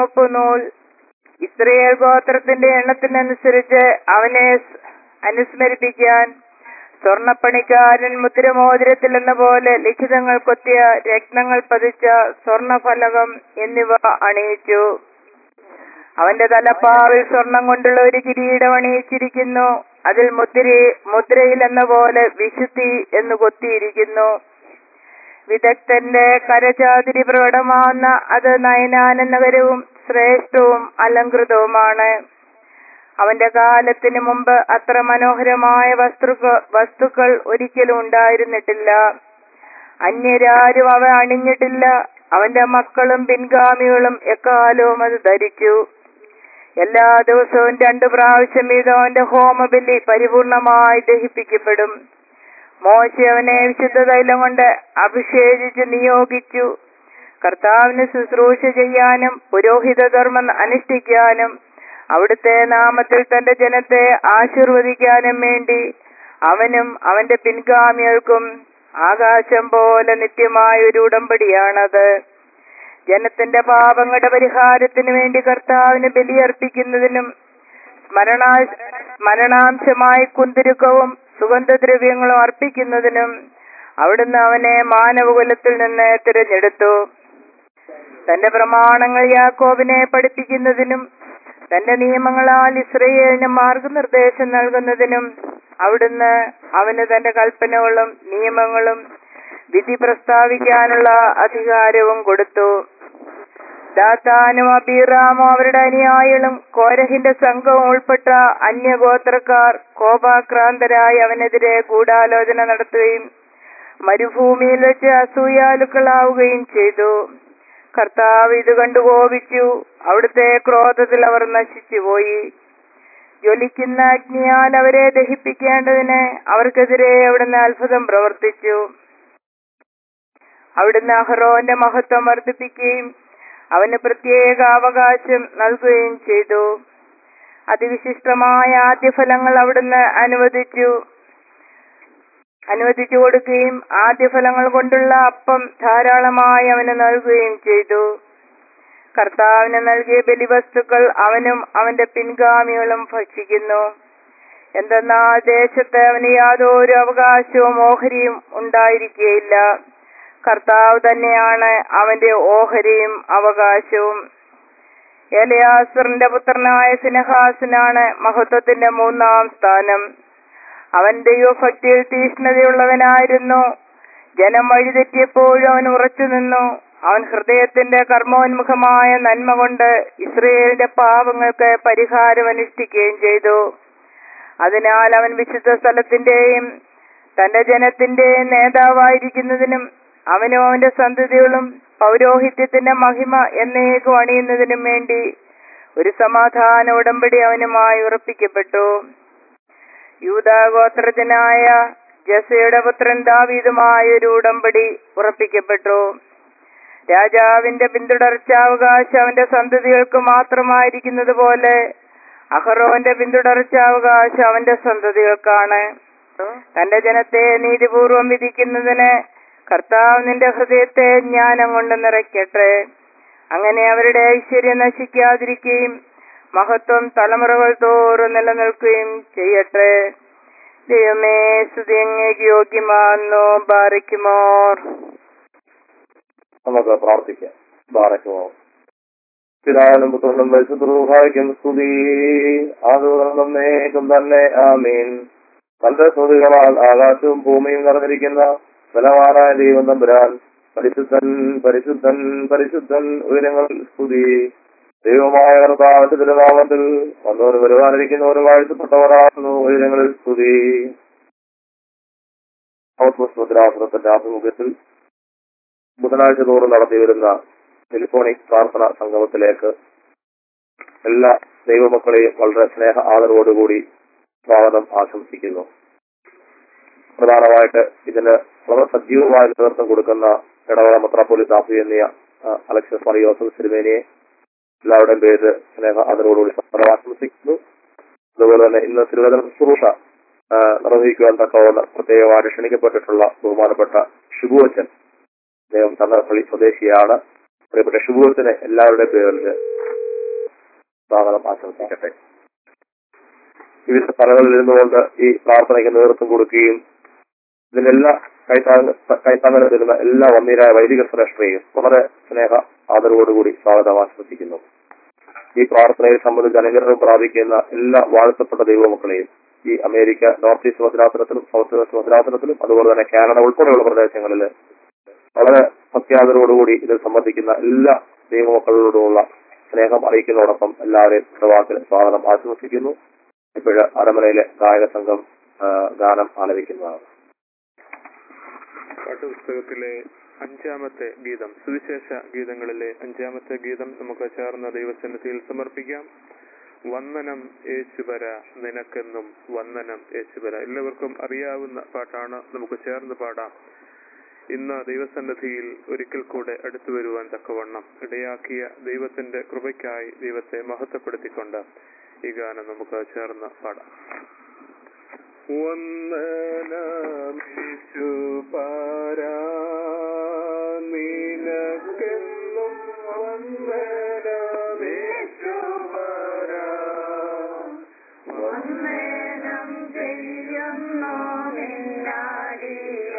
നൂൽ ഇസ്രയേൽ ഗോത്രത്തിന്റെ എണ്ണത്തിനനുസരിച്ച് അവനെ സ് അനുസ്മരിപ്പിക്കാൻ സ്വർണപ്പണിക്കാരൻ മുദ്രമോതിരത്തിൽ എന്ന പോലെ ലിഖിതങ്ങൾ കൊത്തിയ രത്നങ്ങൾ പതിച്ച സ്വർണഫലകം എന്നിവ അണിയിച്ചു അവന്റെ തലപ്പാവിൽ സ്വർണം കൊണ്ടുള്ള ഒരു കിരീടം അണിയിച്ചിരിക്കുന്നു അതിൽ മുദ്ര മുദ്രയിൽ എന്ന പോലെ വിശുദ്ധി എന്ന് കൊത്തിയിരിക്കുന്നു വിദഗ്ധന്റെ കരചാതിരി പ്രകടമാവുന്ന അത് നയനാനന്ദകരവും ശ്രേഷ്ഠവും അലങ്കൃതവുമാണ് അവന്റെ കാലത്തിന് മുമ്പ് അത്ര മനോഹരമായ വസ്തുക്കൾ വസ്തുക്കൾ ഒരിക്കലും ഉണ്ടായിരുന്നിട്ടില്ല അന്യരാരും അവ അണിഞ്ഞിട്ടില്ല അവന്റെ മക്കളും പിൻഗാമികളും എക്കാലവും അത് ധരിച്ചു എല്ലാ ദിവസവും രണ്ടു പ്രാവശ്യം വീതം അവന്റെ ഹോമബലി പരിപൂർണമായി ദഹിപ്പിക്കപ്പെടും മോശ അവനെ വിശുദ്ധ തൈലം കൊണ്ട് അഭിഷേകിച്ച് നിയോഗിച്ചു കർത്താവിന് ശുശ്രൂഷ ചെയ്യാനും പുരോഹിത ധർമ്മം അനുഷ്ഠിക്കാനും അവിടുത്തെ നാമത്തിൽ തന്റെ ജനത്തെ ആശീർവദിക്കാനും വേണ്ടി അവനും അവന്റെ പിൻഗാമികൾക്കും ആകാശം പോലെ നിത്യമായ ഒരു ഉടമ്പടിയാണത് ജനത്തിന്റെ പാപങ്ങളുടെ പരിഹാരത്തിന് വേണ്ടി കർത്താവിന് ബലിയർപ്പിക്കുന്നതിനും സ്മരണാ സ്മരണാംശമായി കുന്തിരുക്കവും സുഗന്ധദ്രവ്യങ്ങളും അർപ്പിക്കുന്നതിനും അവിടുന്ന് അവനെ മാനവകുലത്തിൽ നിന്ന് തിരഞ്ഞെടുത്തു തന്റെ പ്രമാണങ്ങൾ യാക്കോബിനെ പഠിപ്പിക്കുന്നതിനും തന്റെ നിയമങ്ങളാൽ ഇസ്രയേലിന് മാർഗനിർദ്ദേശം നൽകുന്നതിനും അവിടുന്ന് അവന് തന്റെ കൽപ്പനകളും നിയമങ്ങളും വിധി പ്രസ്താവിക്കാനുള്ള അധികാരവും കൊടുത്തു ദാത്താനും അബീറാമും അവരുടെ അനുയായികളും കോരഹിന്റെ സംഘവും ഉൾപ്പെട്ട അന്യഗോത്രക്കാർ കോപാക്രാന്തരായി അവനെതിരെ ഗൂഢാലോചന നടത്തുകയും മരുഭൂമിയിൽ വെച്ച് അസൂയാലുക്കളാവുകയും ചെയ്തു കർത്താവ് ഇത് കണ്ടു കോപിച്ചു അവിടുത്തെ ക്രോധത്തിൽ അവർ നശിച്ചുപോയി ജ്വലിക്കുന്ന അഗ്നിയാൽ അവരെ ദഹിപ്പിക്കേണ്ടതിന് അവർക്കെതിരെ അവിടുന്ന് അത്ഭുതം പ്രവർത്തിച്ചു അവിടുന്ന് അഹ്റോന്റെ മഹത്വം വർദ്ധിപ്പിക്കുകയും അവന് പ്രത്യേക അവകാശം നൽകുകയും ചെയ്തു അതിവിശിഷ്ടമായ ആദ്യഫലങ്ങൾ അവിടുന്ന് അനുവദിച്ചു അനുവദിച്ചു കൊടുക്കുകയും ആദ്യഫലങ്ങൾ കൊണ്ടുള്ള അപ്പം ധാരാളമായി അവന് നൽകുകയും ചെയ്തു കർത്താവിന് നൽകിയ ബലിവസ്തുക്കൾ അവനും അവന്റെ പിൻഗാമികളും ഭക്ഷിക്കുന്നു എന്തെന്നാൽ ദേശത്ത് അവന് യാതൊരു അവകാശവും ഓഹരിയും ഉണ്ടായിരിക്കുകയില്ല കർത്താവ് തന്നെയാണ് അവന്റെ ഓഹരിയും അവകാശവും എലയാസറിന്റെ പുത്രനായ സിനഹാസിനാണ് മഹത്വത്തിന്റെ മൂന്നാം സ്ഥാനം അവൻ ദൈവഭക്തിയിൽ തീഷ്ണതയുള്ളവനായിരുന്നു ജനം വഴിതെറ്റിയപ്പോഴും അവൻ ഉറച്ചു നിന്നു അവൻ ഹൃദയത്തിന്റെ കർമ്മോന്മുഖമായ നന്മ കൊണ്ട് ഇസ്രയേലിന്റെ പാപങ്ങൾക്ക് പരിഹാരം അനുഷ്ഠിക്കുകയും ചെയ്തു അതിനാൽ അവൻ വിശുദ്ധ സ്ഥലത്തിന്റെയും തന്റെ ജനത്തിന്റെയും നേതാവായിരിക്കുന്നതിനും അവനും അവന്റെ സന്തതികളും പൗരോഹിത്യത്തിന്റെ മഹിമ എന്നേക്കും അണിയുന്നതിനും വേണ്ടി ഒരു സമാധാന ഉടമ്പടി അവനുമായി ഉറപ്പിക്കപ്പെട്ടു യൂതാഗോത്രജനായ ജസയുടെ പുത്രൻ ദാവീദുമായ ഒരു ഉടമ്പടി ഉറപ്പിക്കപ്പെട്ടു രാജാവിന്റെ പിന്തുടർച്ചാവകാശം അവന്റെ സന്തതികൾക്ക് മാത്രമായിരിക്കുന്നത് പോലെ അഹറോന്റെ പിന്തുടർച്ചാവകാശം അവന്റെ സന്തതികൾക്കാണ് തന്റെ ജനത്തെ നീതിപൂർവം വിധിക്കുന്നതിന് കർത്താവ് നിന്റെ ഹൃദയത്തെ ജ്ഞാനം കൊണ്ട് നിറയ്ക്കട്ടെ അങ്ങനെ അവരുടെ ഐശ്വര്യം നശിക്കാതിരിക്കുകയും മഹത്വം തലമുറകൾ തോറും നിലനിൽക്കുകയും ചെയ്യട്ടെ ദൈവമേ സ്തുതിയങ്ങേക്ക് യോഗ്യമാണെന്നു ബാറിക്കുമോർ നമുക്ക് പ്രാർത്ഥിക്കാം ബാറക്കുമോ പിതാവിനും പുത്രനും പരിശുദ്ധ സ്തുതി ആദൂതന്നേക്കും തന്നെ ആമീൻ തന്റെ സ്തുതികളാൽ ആകാശവും ഭൂമിയും നിറഞ്ഞിരിക്കുന്ന ബലവാനായ ദൈവം തമ്പുരാൻ പരിശുദ്ധൻ പരിശുദ്ധൻ പരിശുദ്ധൻ ഉയരങ്ങൾ സ്തുതി ദൈവമായ കർത്താവിന്റെ തിരുനാമത്തിൽ വന്നവർ വരുവാനിരിക്കുന്നവർ വാഴ്ത്തപ്പെട്ടവരാകുന്നു ഉയരങ്ങളിൽ സ്തുതി ഔത്മസ്മൃതിരാശ്രത്തിന്റെ ആഭിമുഖ്യത്തിൽ ബുധനാഴ്ച തോറും നടത്തി വരുന്ന ടെലിഫോണിക് പ്രാർത്ഥന സംഗമത്തിലേക്ക് എല്ലാ ദൈവമക്കളെയും വളരെ സ്നേഹ ആദരവോടുകൂടി സ്വാഗതം ആശംസിക്കുന്നു പ്രധാനമായിട്ട് ഇതിന് വളരെ സജീവമായ നേതൃത്വം കൊടുക്കുന്ന ഇടവക മെത്രാപ്പോലിസ് ആഫിയെന്നിയ അലക്സസ് മറിയോസഫ് സിരിമേനിയെ എല്ലാവരുടെയും പേര് സ്നേഹ ആദരവോടുകൂടി സ്വാഗതം ആശംസിക്കുന്നു അതുപോലെ തന്നെ ഇന്ന് തിരുവനന്തപുരം ശുശ്രൂഷ ആ, നിർവഹിക്കുവാൻ തക്കവണ്ണം പ്രത്യേകമായിട്ട് ക്ഷണിക്കപ്പെട്ടിട്ടുള്ള ബഹുമാനപ്പെട്ട ഷിബുവച്ചൻ അദ്ദേഹം തന്നപ്പള്ളി സ്വദേശിയാണ് പ്രിയപ്പെട്ട ഷുഭത്തിന് എല്ലാവരുടെ പേരിൽ സ്വാഗതം ആശംസിക്കട്ടെ വിവിധ സ്ഥലങ്ങളിൽ ഇരുന്നുകൊണ്ട് ഈ പ്രാർത്ഥനയ്ക്ക് നേതൃത്വം കൊടുക്കുകയും ഇതിനെല്ലാം കൈത്താങ്ങ കൈത്താങ്ങൽ തരുന്ന എല്ലാ വന്നീരായ വൈദിക ശ്രേഷ്ഠരെയും വളരെ സ്നേഹ ആദരവോടുകൂടി സ്വാഗതം ആശംസിക്കുന്നു ഈ പ്രാർത്ഥനയിൽ സംബന്ധിച്ച് അനുഗ്രഹം പ്രാപിക്കുന്ന എല്ലാ വാഴ്ത്തപ്പെട്ട ദൈവമക്കളെയും ഈ അമേരിക്ക നോർത്ത് ഈസ്റ്റ് ഭദ്രാസനത്തിലും സൗത്ത് വെസ്റ്റ് ഭദ്രാസനത്തിലും അതുപോലെ തന്നെ കാനഡ ഉൾപ്പെടെയുള്ള പ്രദേശങ്ങളിൽ വളരെ ഭക്തിയാദരവോടുകൂടി ഇതിൽ സംബന്ധിക്കുന്ന എല്ലാ ദൈവമക്കളോടുമുള്ള സ്നേഹം അറിയിക്കുന്നതോടൊപ്പം എല്ലാവരെയും പ്രവാസിൽ സ്വാഗതം ആശംസിക്കുന്നു ഇപ്പോഴ് അരമനയിലെ ഗായക സംഘം ആ, ഗാനം ആലപിക്കുന്നതാണ് പാഠപുസ്തകത്തിലെ അഞ്ചാമത്തെ ഗീതം സുവിശേഷ ഗീതങ്ങളിലെ അഞ്ചാമത്തെ ഗീതം നമുക്ക് ചേർന്ന ദൈവസന്നിധിയിൽ സമർപ്പിക്കാം വന്ദനം യേശുവര നിനക്കെന്നും വന്ദനം യേശുവര എല്ലാവർക്കും അറിയാവുന്ന പാട്ടാണ് നമുക്ക് ചേർന്ന് പാടാം ഇന്ന് ദൈവസന്നിധിയിൽ ഒരിക്കൽ കൂടെ അടുത്തു വരുവാൻ തക്കവണ്ണം ഇടയാക്കിയ ദൈവത്തിന്റെ കൃപയ്ക്കായി ദൈവത്തെ മഹത്വപ്പെടുത്തിക്കൊണ്ട് ഈ ഗാനം നമുക്ക് ചേർന്ന് പാടാം വന്ദനമേശു പാരാ നിനക്കെന്നും വന്ദനമേശു പാരാ വന്ദനം ചെയ്യുന്നു നിന്നാടിയ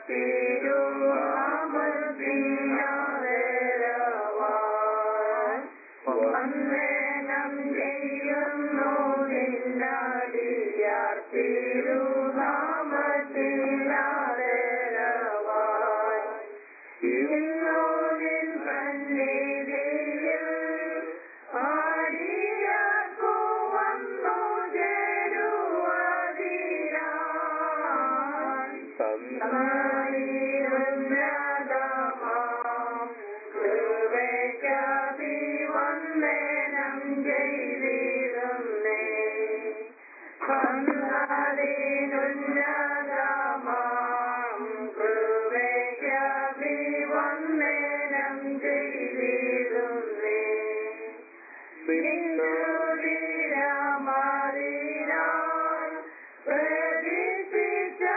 തിരുവാമത്തിനാദരവാൻ വന്ദനം ചെയ്യുന്നു നിന്നാടിയ തിരുവാമത്തിനാദരവാൻ ഇന്നോ നിൻ സന്നിധിയിൽ ആടിയാർക്കു വന്നു ചേരുവതിനാൻ സമാനിരുന്നതമാം കൃപയ്ക്കതി വന്ദനം ചെയ്തിരുന്നേ സന്നാദിനുന്നതമാം കൃപയ്ക്കതി വന്ദനം ചെയ്തിരുന്നേ നിന്നോടിരമാറിനാൻ പ്രതീക്ഷിച്ച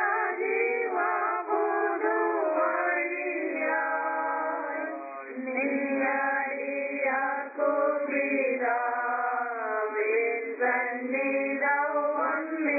ജീവപുതുവഴിയാൻ നിന്നടിയാർക്കു പിതാവിൻ സന്നിധം വന്നേ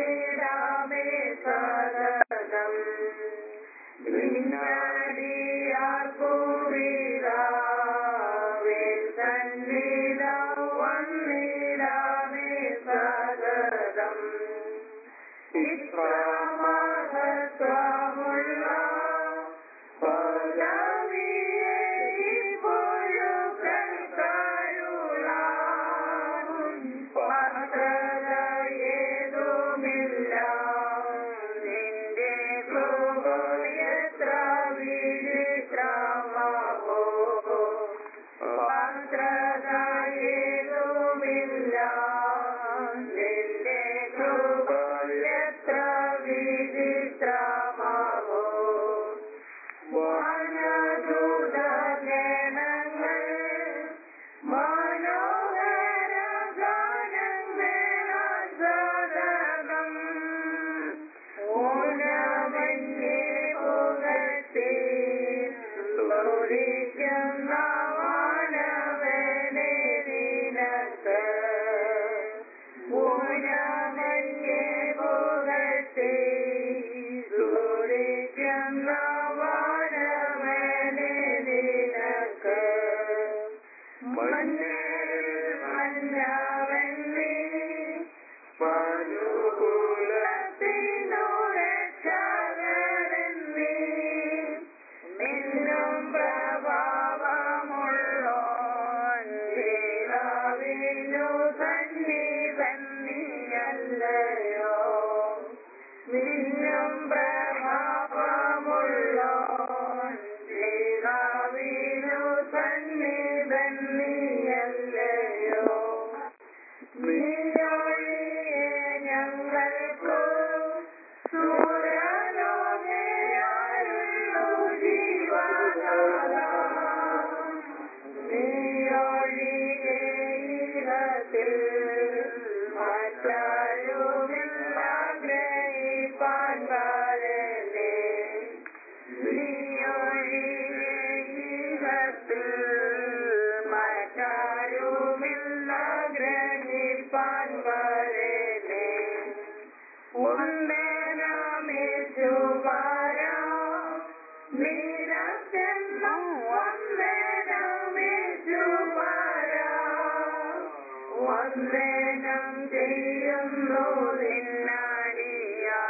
വന്ദനം ചെയ്യുന്നു നിന്നടിയാ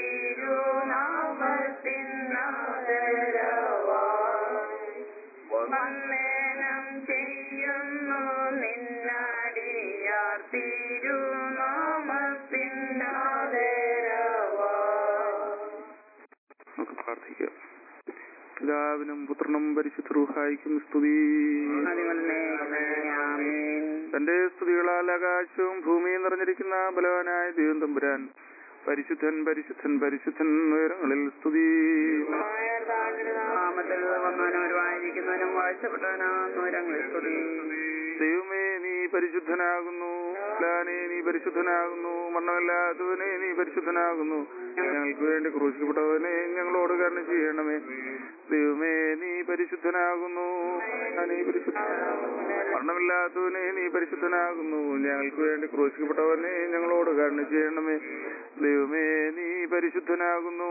തിരുനാമത്തിനാദരവായി വന്ദനം ചെയ്യുന്നു നിന്നടിയാ തിരുനാമത്തിനാദരവായി നമുക്ക് പ്രാർത്ഥിക്കാം പിതാവിനും പുത്രനും പരിശുദ്ധ റൂഹായിക്കും സ്തുതി തന്റെ സ്തുതികളാൽ ആകാശവും ഭൂമിയും നിറഞ്ഞിരിക്കുന്ന ബലവാനായ ദൈവം തമ്പുരാൻ പരിശുദ്ധൻ പരിശുദ്ധൻ പരിശുദ്ധൻ ഉയരങ്ങളിൽ സ്തുതി നാമത്തിൽ വന്നവനും വാഴ്ചപ്പെട്ടവനാകുന്നു സ്തുതി ദൈവമേ നീ പരിശുദ്ധനാകുന്നു ലാനെ നീ പരിശുദ്ധനാകുന്നു മണ്ണമില്ലാത്തവനെ നീ പരിശുദ്ധനാകുന്നു ഞങ്ങൾക്ക് വേണ്ടി ക്രൂശിക്കപ്പെട്ടവനെ ഞങ്ങളോട് കരുണ ചെയ്യണമേ ദൈവമേ നീ പരിശുദ്ധനാകുന്നു നീ പരിശുദ്ധനാകുന്നു മരണമില്ലാത്തവനെ നീ പരിശുദ്ധനാകുന്നു ഞങ്ങൾക്ക് വേണ്ടി ക്രൂശിക്കപ്പെട്ടവനെ ഞങ്ങളോട് കരുണ ചെയ്യണമേ ദൈവമേ നീ പരിശുദ്ധനാകുന്നു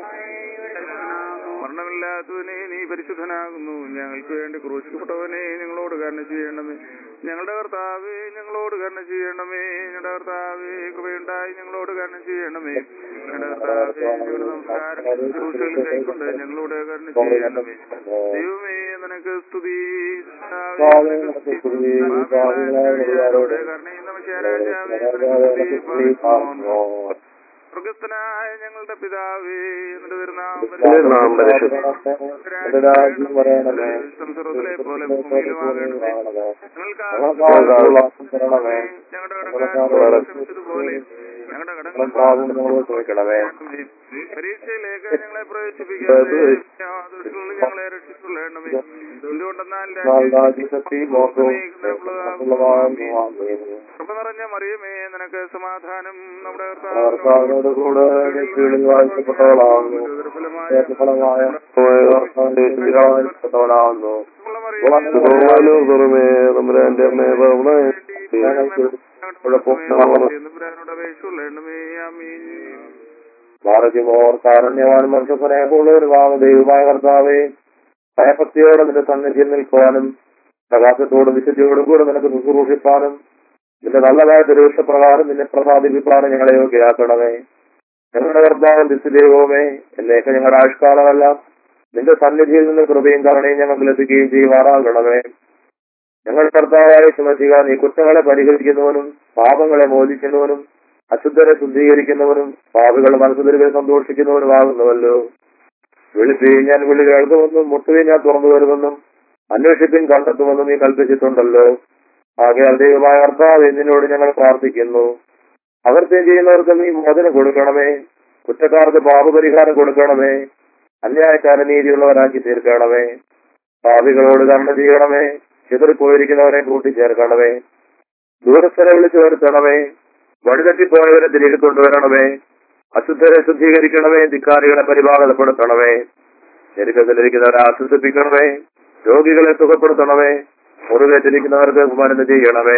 മരണമില്ലാത്തവനെ നീ പരിശുദ്ധനാകുന്നു ഞങ്ങൾക്ക് വേണ്ടി ക്രൂശിക്കപ്പെട്ടവനെ ഞങ്ങളോട് കരുണ ചെയ്യണമേ ഞങ്ങളുടെ കർത്താവേ ഞങ്ങളോട് കരുണ ചെയ്യണമേ ഞങ്ങളുടെ കർത്താവേ കൃപയുണ്ടായി ഞങ്ങളോട് കരുണ ചെയ്യണമേ ഞങ്ങളുടെ കർത്താവേ ഞങ്ങളുടെ നമസ്കാരം ശുശ്രൂഷകൾ കൈക്കൊണ്ട് ഞങ്ങളോട് കരുണ ചെയ്യണമേ ദൈവമേ നിനക്ക് സ്തുതി കർത്താവേ, നിനക്ക് സ്തുതി. പാപികളായ കരുണയും നമസ്കാരാജാവേ നിനക്ക് സ്തുതി പാലിക്കുന്നു. സ്വർഗസ്ഥനായ ഞങ്ങളുടെ പിതാവേ എന്നിട്ട് നാം പരിശുദ്ധ സംസർവത്തിലെ പോലെ ഭൂമിയിലുമാകണമേ ഞങ്ങൾക്ക് തരണമേ ഞങ്ങളുടെ കടക്കാരോട് ക്ഷമിച്ചതുപോലെ ഞങ്ങളുടെ കടങ്ങൾ ക്ഷമിക്കണമേ പരീക്ഷയിലേക്ക് ഞങ്ങളെ പ്രവേശിപ്പിക്കാതെ ദുഷ്ടങ്ങളിൽ ഞങ്ങളെ രക്ഷിച്ചുകൊള്ളണമേ എന്തുകൊണ്ടെന്നാൽ രാജ്യശക്തി മോഹവും കൃപ നിറഞ്ഞ മറിയമേ നിനക്ക് സമാധാനം നമ്മുടെ കർത്താവിനോട് കൂടെ കീഴിൽ വാഴ്ചപ്പെട്ടവളാകുന്നു ഫലമായ ഫലമായ വാഴ്ചപ്പെട്ടവളാകുന്നു തുറമേ തമ്പുരാന്റെ അമ്മേ ഭാരതിമോർ കാരണ്യവാൻ മനുഷ്യസ്നേഹമുള്ളവരുമാണ് ദൈവമായ കർത്താവേ ഭയഭക്തിയോടെ നിന്റെ സന്നിധിയിൽ നിൽക്കുവാനും പ്രകാശത്തോടും വിശുദ്ധിയോടും കൂടെ നിനക്ക് ശുശ്രൂഷിപ്പാനും നിന്റെ നല്ലതായ ദുരൂഷപ്രകാരം നിന്നെ പ്രസാദിപ്പിക്കാനും ഞങ്ങളെ യോഗ്യരാക്കണമേ ഞങ്ങളുടെ കർത്താവ് നിത്യദൈവമേ എന്നേക്ക് ഞങ്ങളുടെ ആയുഷ്കാലമെല്ലാം നിന്റെ സന്നിധിയിൽ നിന്ന് കൃപയും കരുണയും ഞങ്ങൾക്ക് ലഭിക്കുകയും ചെയ്യുമാറാകണമേ ഞങ്ങളുടെ കർത്താവായ ചുമശിക നീ കുറ്റങ്ങളെ പരിഹരിക്കുന്നവനും പാപങ്ങളെ മോചിക്കുന്നവനും അശുദ്ധരെ ശുദ്ധീകരിക്കുന്നവനും പാപികളുടെ മനസ്സുതിരുവെ സന്തോഷിക്കുന്നവനുമാകുന്നുവല്ലോ വിളിപ്പീ ഞാൻ വിളി കേൾക്കുമെന്നും മുട്ടുവീ ഞാൻ തുറന്നു വരുമെന്നും അന്വേഷിപ്പിൻ കണ്ടെത്തുമെന്നും നീ കൽപ്പിച്ചിട്ടുണ്ടല്ലോ ആകയാൽ ദൈവമായ കർത്താവ് നിന്നോട് ഞങ്ങൾ പ്രാർത്ഥിക്കുന്നു അകൃത്യം ചെയ്യുന്നവർക്ക് നീ മോചനം കൊടുക്കണമേ കുറ്റക്കാർക്ക് പാപപരിഹാരം കൊടുക്കണമേ അന്യായക്കാരെ നീതിയുള്ളവരാക്കി തീർക്കണമേ പാപികളോട് കരുണ ചെയ്യണമേ ചിതറിപ്പോയിരിക്കുന്നവരെ കൂട്ടിച്ചേർക്കണമേ ദൂരസ്ഥരെ വിളിച്ചു വരുത്തണമേ വഴിതെറ്റിപ്പോയവരെ തിരികെ കൊണ്ടുവരണമേ അശുദ്ധരെ ശുദ്ധീകരിക്കണമേ ധിക്കാരികളെ പരിപാലനപ്പെടുത്തണമേ ഞെരുക്കത്തിലിരിക്കുന്നവരെ ആശ്വസിപ്പിക്കണമേ രോഗികളെ സുഖപ്പെടുത്തണമേ മുറിവേറ്റിരിക്കുന്നവർക്ക് മരുന്ന് ചെയ്യണമേ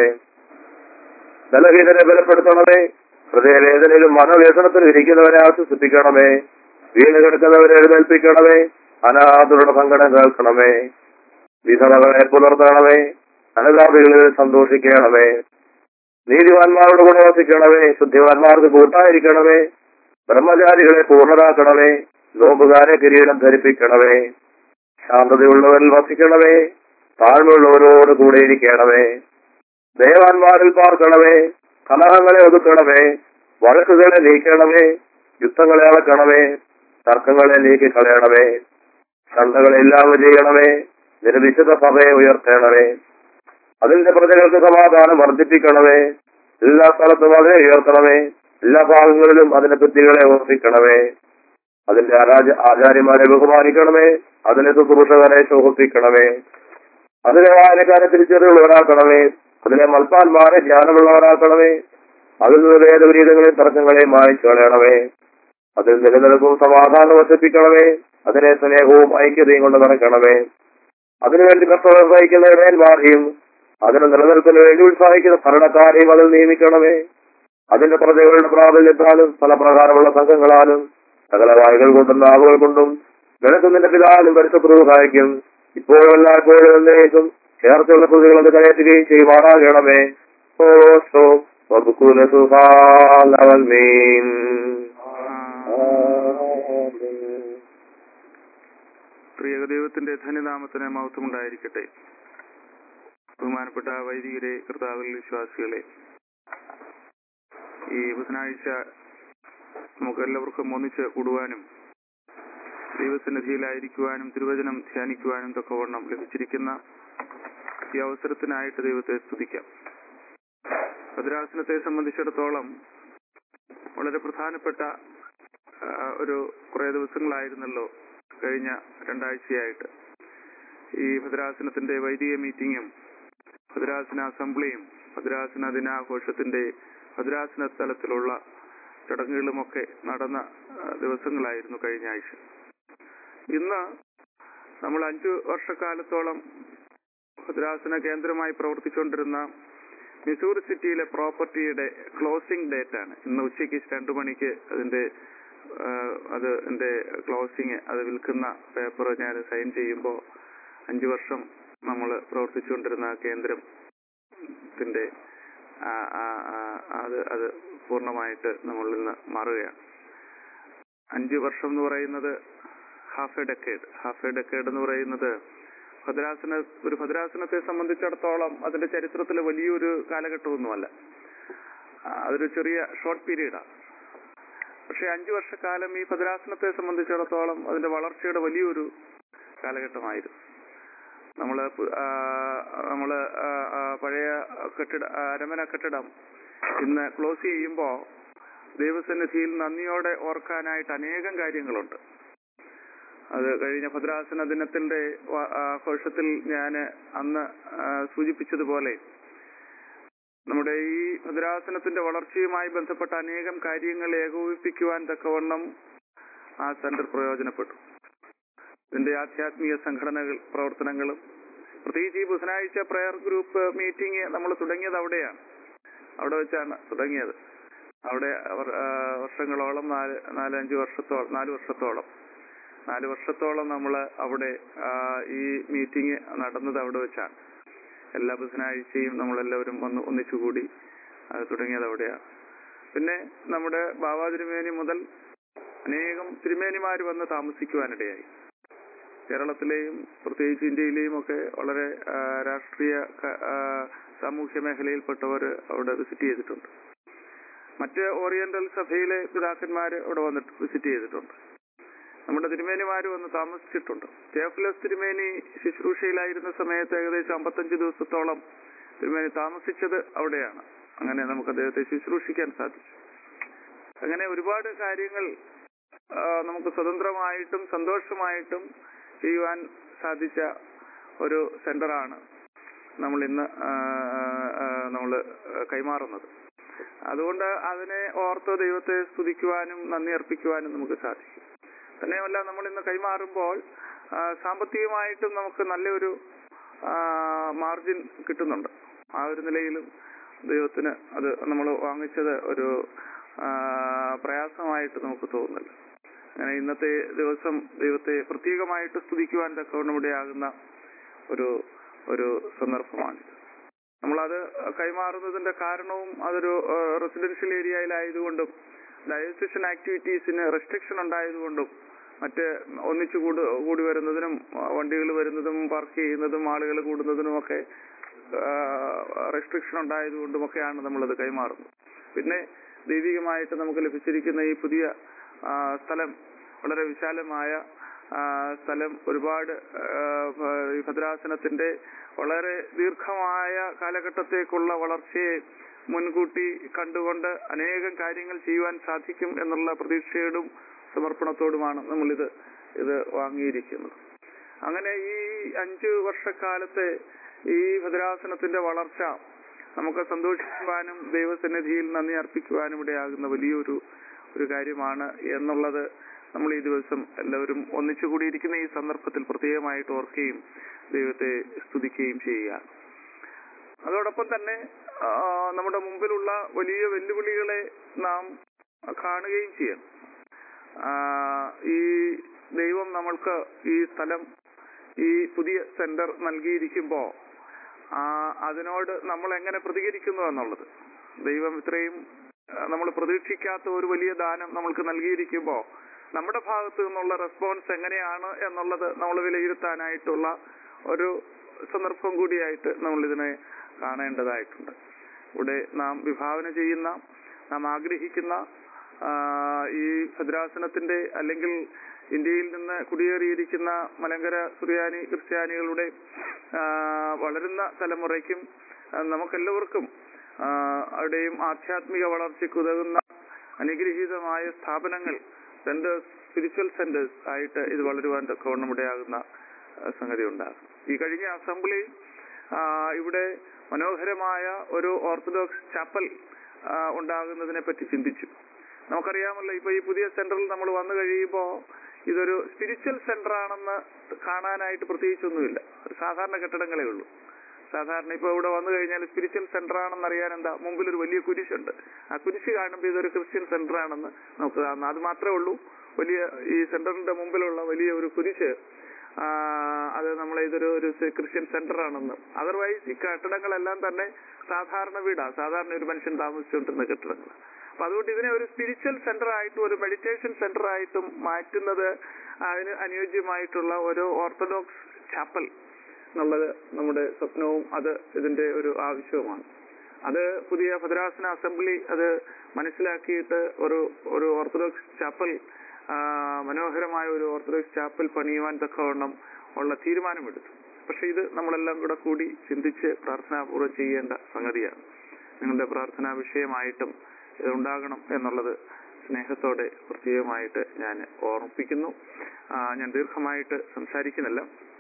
ബലഹീനരെ ബലപ്പെടുത്തണമേ ഹൃദയവേദനയിലും മനോവേദനത്തിലും ഇരിക്കുന്നവരെ ആശ്വസിപ്പിക്കണമേ വീണ് കിടക്കുന്നവരെ എഴുന്നേൽപ്പിക്കണമേ അനാഥരുടെ സങ്കടം കേൾക്കണമേ വിധവകളെ പുലർത്തണമേ അനുതാപികളിൽ സന്തോഷിക്കണമേ നീതിവാന്മാരോട് കൂടെ വസിക്കണമേ ശുദ്ധിവാന്മാർക്ക് കൂട്ടായിരിക്കണമേ ബ്രഹ്മചാരികളെ പൂർണ്ണരാക്കണമേ നോമ്പുകാരെ കിരീടം ധരിപ്പിക്കണമേ ശാന്തതയുള്ളവരിൽ വസിക്കണമേ താഴ്മയുള്ളവരോട് കൂടെ ഇരിക്കണമേ ദേവാന്മാരിൽ പാർക്കണമേ കലഹങ്ങളെ ഒതുക്കണമേ വഴക്കുകളെ നീക്കണമേ യുദ്ധങ്ങളെ അളക്കണമേ തർക്കങ്ങളെ നീക്കി കളയണമേ ചന്തകളെ ഇല്ലാതെ ചെയ്യണമേ നിരവിശുദ്ധ സഭയെ ഉയർത്തണമേ അതിന്റെ പ്രജകൾക്ക് സമാധാനം വർദ്ധിപ്പിക്കണമേ എല്ലാ സ്ഥലത്തും അതിനെ ഉയർത്തണമേ എല്ലാ ഭാഗങ്ങളിലും അതിന്റെ ബുദ്ധികളെ ഓർപ്പിക്കണമേ അതിന്റെ ആരാജ ആചാര്യന്മാരെ ബഹുമാനിക്കണമേ അതിനെ ശുശ്രൂഷകരെ ശോഭിപ്പിക്കണമേ അതിനെ വായനക്കാരെ തിരിച്ചറിവുള്ളവരാക്കണമേ അതിനെ മൽപ്പാന്മാരെ ജ്ഞാനമുള്ളവരാക്കണമേ അതിൽ നിന്ന് വേദവിരീതങ്ങളെയും തർക്കങ്ങളെയും മായച്ചു കളയണമേ അതിൽ നിലനിൽപ്പും സമാധാനം വർദ്ധിപ്പിക്കണമേ അതിനെ സ്നേഹവും ഐക്യതയും കൊണ്ട് നിറയ്ക്കണമേ അതിനുവേണ്ടി കർത്തവ്യം സഹിക്കുന്ന ഇടയന്മാരെയും അതിന് നിലനിൽപ്പിന് വേണ്ടി ഉത്സാഹിക്കുന്ന ഭരണക്കാരെയും അതിൽ നിയമിക്കണമേ അതിന്റെ പ്രജകളുടെ പ്രാബല്യത്താലും ഫലപ്രകാരമുള്ള സംഘങ്ങളാലും സകല വായുകൾ കൊണ്ടും നാവുകൾ കൊണ്ടും നിനക്ക് നിന്റെ പിതാവിനും പരിശുദ്ധ സഹായിക്കും ഇപ്പോഴും എല്ലായ്പ്പോഴും എന്നേക്കും ചേർത്തുള്ള പ്രതികളത് കയറ്റുകയും ചെയ്യുമാറാകണമേ ഓശോ وبكل سبحان والمين പ്രിയക ദൈവത്തിന്റെ ധന്യനാമത്തിന് മഹത്വമുണ്ടായിരിക്കട്ടെ ബഹുമാനപ്പെട്ട വൈദികരെ കർത്താവിൽ വിശ്വാസികളെ ഈ ബുധനാഴ്ച നമുക്ക് എല്ലാവർക്കും ഒന്നിച്ച് കൂടുവാനും ദൈവസന്നിധിയിലായിരിക്കുവാനും തിരുവചനം ധ്യാനിക്കുവാനും തക്കവണ്ണം ലഭിച്ചിരിക്കുന്ന ഈ അവസരത്തിനായിട്ട് ദൈവത്തെ സ്തുതിക്കാം ഭദ്രാസനത്തെ സംബന്ധിച്ചിടത്തോളം വളരെ പ്രധാനപ്പെട്ട ആ, ഒരു കുറെ ദിവസങ്ങളായിരുന്നല്ലോ കഴിഞ്ഞ രണ്ടാഴ്ചയായിട്ട് ഈ ഭദ്രാസനത്തിന്റെ വൈദിക മീറ്റിങ്ങും ഭദ്രാസന അസംബ്ലിയും ഭദ്രാസന ദിനാഘോഷത്തിന്റെ ഭദ്രാസന തലത്തിലുള്ള ചടങ്ങുകളുമൊക്കെ നടന്ന ആ, ദിവസങ്ങളായിരുന്നു കഴിഞ്ഞ ആഴ്ച ഇന്ന് നമ്മൾ അഞ്ചു വർഷക്കാലത്തോളം ഭദ്രാസന കേന്ദ്രമായി പ്രവർത്തിച്ചുകൊണ്ടിരുന്ന മിസൂർ സിറ്റിയിലെ പ്രോപ്പർട്ടിയുടെ ക്ലോസിംഗ് ഡേറ്റ് ആണ് ഇന്ന് ഉച്ചയ്ക്ക് രണ്ടു മണിക്ക് അതിന്റെ ആ, അത് എന്റെ ക്ലോസിംഗ് അത് വിൽക്കുന്ന പേപ്പർ ഞാൻ സൈൻ ചെയ്യുമ്പോൾ അഞ്ചു വർഷം നമ്മൾ പ്രവർത്തിച്ചുകൊണ്ടിരുന്ന ആ കേന്ദ്രത്തിന്റെ ആ, ആ, ആ, അത് അത് പൂർണ്ണമായിട്ട് നമ്മൾ ഇന്ന് മാറുകയാണ് അഞ്ചു വർഷം എന്ന് പറയുന്നത് half a decade half a decade എന്ന് പറയുന്നത് ഭദ്രാസന ഒരു ഭദ്രാസനത്തെ സംബന്ധിച്ചിടത്തോളം അതിന്റെ ചരിത്രത്തിൽ വലിയൊരു കാലഘട്ടമൊന്നുമല്ല ആ, അതൊരു ചെറിയ ഷോർട്ട് പീരീഡാണ് പക്ഷെ അഞ്ചു വർഷക്കാലം ഈ ഭദ്രാസനത്തെ സംബന്ധിച്ചിടത്തോളം അതിന്റെ വളർച്ചയുടെ വലിയൊരു കാലഘട്ടമായിരുന്നു നമ്മള് പു- ആ, നമ്മള് ആ, ആ, പഴയ കെട്ടിട ആ, അരമന കെട്ടിടം ഇന്ന് ക്ലോസ് ചെയ്യുമ്പോ ദൈവസന്നിധിയിൽ നന്ദിയോടെ ഓർക്കാനായിട്ട് അനേകം കാര്യങ്ങളുണ്ട് അത് കഴിഞ്ഞ ഭദ്രാസന ദിനത്തിന്റെ വ- ആഘോഷത്തിൽ ഞാൻ അന്ന് ആ, സൂചിപ്പിച്ചതുപോലെ നമ്മുടെ ഈ ഭദ്രാസനത്തിന്റെ വളർച്ചയുമായി ബന്ധപ്പെട്ട അനേകം കാര്യങ്ങൾ ഏകോപിപ്പിക്കുവാൻ തക്കവണ്ണം ആ സെന്റർ പ്രയോജനപ്പെട്ടു ഇതിന്റെ ആധ്യാത്മിക സംഘടനകൾ പ്രവർത്തനങ്ങളും പ്രത്യേകിച്ച് ഈ ബുധനാഴ്ച പ്രയർ ഗ്രൂപ്പ് മീറ്റിംഗ് നമ്മൾ തുടങ്ങിയത് അവിടെയാണ് അവിടെ വെച്ചാണ് തുടങ്ങിയത് അവിടെ അവർ ആ, വർഷങ്ങളോളം നാല് നാലഞ്ച് വർഷത്തോളം നാല് വർഷത്തോളം നാല് വർഷത്തോളം നമ്മൾ അവിടെ ആ, ഈ മീറ്റിംഗ് നടന്നത് അവിടെ വെച്ചാണ് എല്ലാ ബുധനാഴ്ചയും നമ്മളെല്ലാവരും വന്ന് ഒന്നിച്ചുകൂടി അത് തുടങ്ങിയത് അവിടെയാണ് പിന്നെ നമ്മുടെ ബാബാ തിരുമേനി മുതൽ അനേകം തിരുമേനിമാർ വന്ന് താമസിക്കുവാനിടയായി കേരളത്തിലെയും പ്രത്യേകിച്ച് ഇന്ത്യയിലെയും ഒക്കെ വളരെ ആ, രാഷ്ട്രീയ ക- ആ, സാമൂഹ്യ മേഖലയിൽപ്പെട്ടവർ അവിടെ വിസിറ്റ് ചെയ്തിട്ടുണ്ട് മറ്റ് ഓറിയന്റൽ സഭയിലെ പിതാക്കന്മാര് അവിടെ വന്നിട്ട് വിസിറ്റ് ചെയ്തിട്ടുണ്ട് നമ്മുടെ തിരുമേനിമാര് വന്ന് താമസിച്ചിട്ടുണ്ട് തേഫലസ് തിരുമേനി ശുശ്രൂഷയിലായിരുന്ന സമയത്ത് ഏകദേശം അമ്പത്തഞ്ച് ദിവസത്തോളം തിരുമേനി താമസിച്ചത് അവിടെയാണ് അങ്ങനെ നമുക്ക് അദ്ദേഹത്തെ ശുശ്രൂഷിക്കാൻ സാധിച്ചു അങ്ങനെ ഒരുപാട് കാര്യങ്ങൾ ആ, നമുക്ക് സ്വതന്ത്രമായിട്ടും സന്തോഷമായിട്ടും ചെയ്യുവാൻ സാധിച്ച ഒരു സെന്ററാണ് നമ്മൾ ഇന്ന് നമ്മൾ കൈമാറുന്നത് അതുകൊണ്ട് അതിനെ ഓർത്ത് ദൈവത്തെ സ്തുതിക്കുവാനും നന്ദി അർപ്പിക്കുവാനും നമുക്ക് സാധിക്കും തന്നെയുമല്ല നമ്മൾ ഇന്ന് കൈമാറുമ്പോൾ ആ, സാമ്പത്തികമായിട്ടും നമുക്ക് നല്ലൊരു മാർജിൻ കിട്ടുന്നുണ്ട് ആ ഒരു നിലയിലും ദൈവത്തിന് അത് നമ്മൾ വാങ്ങിച്ചത് ഒരു ആ, പ്രയാസമായിട്ട് നമുക്ക് തോന്നുന്നില്ല അങ്ങനെ ഇന്നത്തെ ദിവസം ദൈവത്തെ പ്രത്യേകമായിട്ട് സ്തുതിക്കുവാൻ തക്കവണ്ണം ഇടയാകുന്ന ഒരു ഒരു സന്ദർഭമാണിത് നമ്മളത് കൈമാറുന്നതിന്റെ കാരണവും അതൊരു റെസിഡൻഷ്യൽ ഏരിയയിലായതുകൊണ്ടും ഡയസിഷൻ ആക്ടിവിറ്റീസിന് റെസ്ട്രിക്ഷൻ ഉണ്ടായതുകൊണ്ടും മറ്റ് ഒന്നിച്ചു കൂടി കൂടി വരുന്നതിനും വണ്ടികൾ വരുന്നതും പാർക്ക് ചെയ്യുന്നതും ആളുകൾ കൂടുന്നതിനും ഒക്കെ റെസ്ട്രിക്ഷൻ ഉണ്ടായതുകൊണ്ടുമൊക്കെയാണ് നമ്മളത് കൈമാറുന്നത് പിന്നെ ദൈവികമായിട്ട് നമുക്ക് ലഭിച്ചിരിക്കുന്ന ഈ പുതിയ ആ, സ്ഥലം വളരെ വിശാലമായ ആ, സ്ഥലം ഒരുപാട് ആ, ഈ ഭദ്രാസനത്തിന്റെ വളരെ ദീർഘമായ കാലഘട്ടത്തേക്കുള്ള വളർച്ചയെ മുൻകൂട്ടി കണ്ടുകൊണ്ട് അനേകം കാര്യങ്ങൾ ചെയ്യുവാൻ സാധിക്കും എന്നുള്ള പ്രതീക്ഷയോടും സമർപ്പണത്തോടുമാണ് നമ്മളിത് ഇത് വാങ്ങിയിരിക്കുന്നത് അങ്ങനെ ഈ അഞ്ചു വർഷക്കാലത്തെ ഈ ഭദ്രാസനത്തിന്റെ വളർച്ച നമുക്ക് സന്തോഷിക്കുവാനും ദൈവസന്നിധിയിൽ നന്ദി അർപ്പിക്കുവാനും ഇടയാകുന്ന വലിയൊരു ഒരു കാര്യമാണ് എന്നുള്ളത് നമ്മൾ ഈ ദിവസം എല്ലാവരും ഒന്നിച്ചു കൂടിയിരിക്കുന്ന ഈ സന്ദർഭത്തിൽ പ്രത്യേകമായിട്ട് ഓർക്കുകയും ദൈവത്തെ സ്തുതിക്കുകയും ചെയ്യുക അതോടൊപ്പം തന്നെ ആ, നമ്മുടെ മുമ്പിലുള്ള വലിയ വെല്ലുവിളികളെ നാം കാണുകയും ചെയ്യണം ആ, ഈ ദൈവം നമ്മൾക്ക് ഈ സ്ഥലം ഈ പുതിയ സെന്റർ നൽകിയിരിക്കുമ്പോൾ ആ, അതിനോട് നമ്മൾ എങ്ങനെ പ്രതികരിക്കുന്നു എന്നുള്ളത് ദൈവം ഇത്രയും നമ്മൾ പ്രതീക്ഷിക്കാത്ത ഒരു വലിയ ദാനം നമ്മൾക്ക് നൽകിയിരിക്കുമ്പോൾ നമ്മുടെ ഭാഗത്തു നിന്നുള്ള റെസ്പോൺസ് എങ്ങനെയാണ് എന്നുള്ളത് നമ്മൾ വിലയിരുത്താനായിട്ടുള്ള ഒരു സന്ദർഭം കൂടിയായിട്ട് നമ്മൾ ഇതിനെ കാണേണ്ടതായിട്ടുണ്ട് ഇവിടെ നാം വിഭാവന ചെയ്യുന്ന നാം ആഗ്രഹിക്കുന്ന ആ, ഈ ഭദ്രാസനത്തിന്റെ അല്ലെങ്കിൽ ഇന്ത്യയിൽ നിന്ന് കുടിയേറിയിരിക്കുന്ന മലങ്കര സുറിയാനി ക്രിസ്ത്യാനികളുടെ ആ, വളരുന്ന തലമുറയ്ക്കും ആ, നമുക്കെല്ലാവർക്കും ആ, അവിടെയും ആധ്യാത്മിക വളർച്ചയ്ക്ക് ഉതകുന്ന അനുഗ്രഹീതമായ സ്ഥാപനങ്ങൾ സെന്റേഴ്സ് സ്പിരിച്വൽ സെന്റേഴ്സ് ആയിട്ട് ഇത് വളരുവാൻ തക്കവണ്ണം ഇടയാകുന്ന ആ, സംഗതി ഉണ്ടാകും ഈ കഴിഞ്ഞ അസംബ്ലി ആ, ഇവിടെ മനോഹരമായ ഒരു ഓർത്തഡോക്സ് ചാപ്പൽ ആ, ഉണ്ടാകുന്നതിനെ പറ്റി ചിന്തിച്ചു നമുക്കറിയാമല്ലോ ഇപ്പൊ ഈ പുതിയ സെന്ററിൽ നമ്മൾ വന്നു കഴിയുമ്പോൾ ഇതൊരു സ്പിരിച്വൽ സെന്റർ ആണെന്ന് കാണാനായിട്ട് പ്രത്യേകിച്ചൊന്നുമില്ല ഒരു സാധാരണ കെട്ടിടങ്ങളേ ഉള്ളൂ സാധാരണ ഇപ്പൊ ഇവിടെ വന്നു കഴിഞ്ഞാൽ സ്പിരിച്വൽ സെന്റർ ആണെന്ന് അറിയാൻ എന്താ മുമ്പിൽ ഒരു വലിയ കുരിശുണ്ട് ആ കുരിശ് കാണുമ്പോൾ ഇതൊരു ക്രിസ്ത്യൻ സെന്റർ ആണെന്ന് നമുക്ക് കാണാം അത് മാത്രമേ ഉള്ളൂ വലിയ ഈ സെന്ററിന്റെ മുമ്പിലുള്ള വലിയ ഒരു കുരിശ് ആ, അത് നമ്മളെ ഇതൊരു ഒരു ക്രിസ്ത്യൻ സെന്റർ ആണെന്ന് അതർവൈസ് ഈ കെട്ടിടങ്ങളെല്ലാം തന്നെ സാധാരണ വീടാ സാധാരണ ഒരു മനുഷ്യൻ താമസിച്ചുകൊണ്ടിരുന്ന കെട്ടിടങ്ങൾ അപ്പൊ അതുകൊണ്ട് ഇതിനെ ഒരു സ്പിരിച്വൽ സെന്റർ ആയിട്ടും ഒരു മെഡിറ്റേഷൻ സെന്റർ ആയിട്ടും മാറ്റുന്നത് അതിന് അനുയോജ്യമായിട്ടുള്ള ഒരു ഓർത്തഡോക്സ് ചാപ്പൽ എന്നുള്ളത് നമ്മുടെ സ്വപ്നവും അത് ഇതിന്റെ ഒരു ആവശ്യവുമാണ് അത് പുതിയ ഭദ്രാസന അസംബ്ലി അത് മനസ്സിലാക്കിയിട്ട് ഒരു ഒരു ഓർത്തഡോക്സ് ചാപ്പൽ ആ, മനോഹരമായ ഒരു ഓർത്തഡോക്സ് ചാപ്പൽ പണിയുവാൻ തക്കവണ്ണം ഉള്ള തീരുമാനമെടുത്തു പക്ഷെ ഇത് നമ്മളെല്ലാം കൂടെ കൂടി ചിന്തിച്ച് പ്രാർത്ഥനാപൂർവ്വം ചെയ്യേണ്ട സംഗതിയാണ് നിങ്ങളുടെ പ്രാർത്ഥനാ വിഷയമായിട്ടും ഇത് ഉണ്ടാകണം എന്നുള്ളത് സ്നേഹത്തോടെ പ്രത്യേകമായിട്ട് ഞാൻ ഓർമ്മിപ്പിക്കുന്നു ആ, ഞാൻ ദീർഘമായിട്ട് സംസാരിക്കുന്നില്ല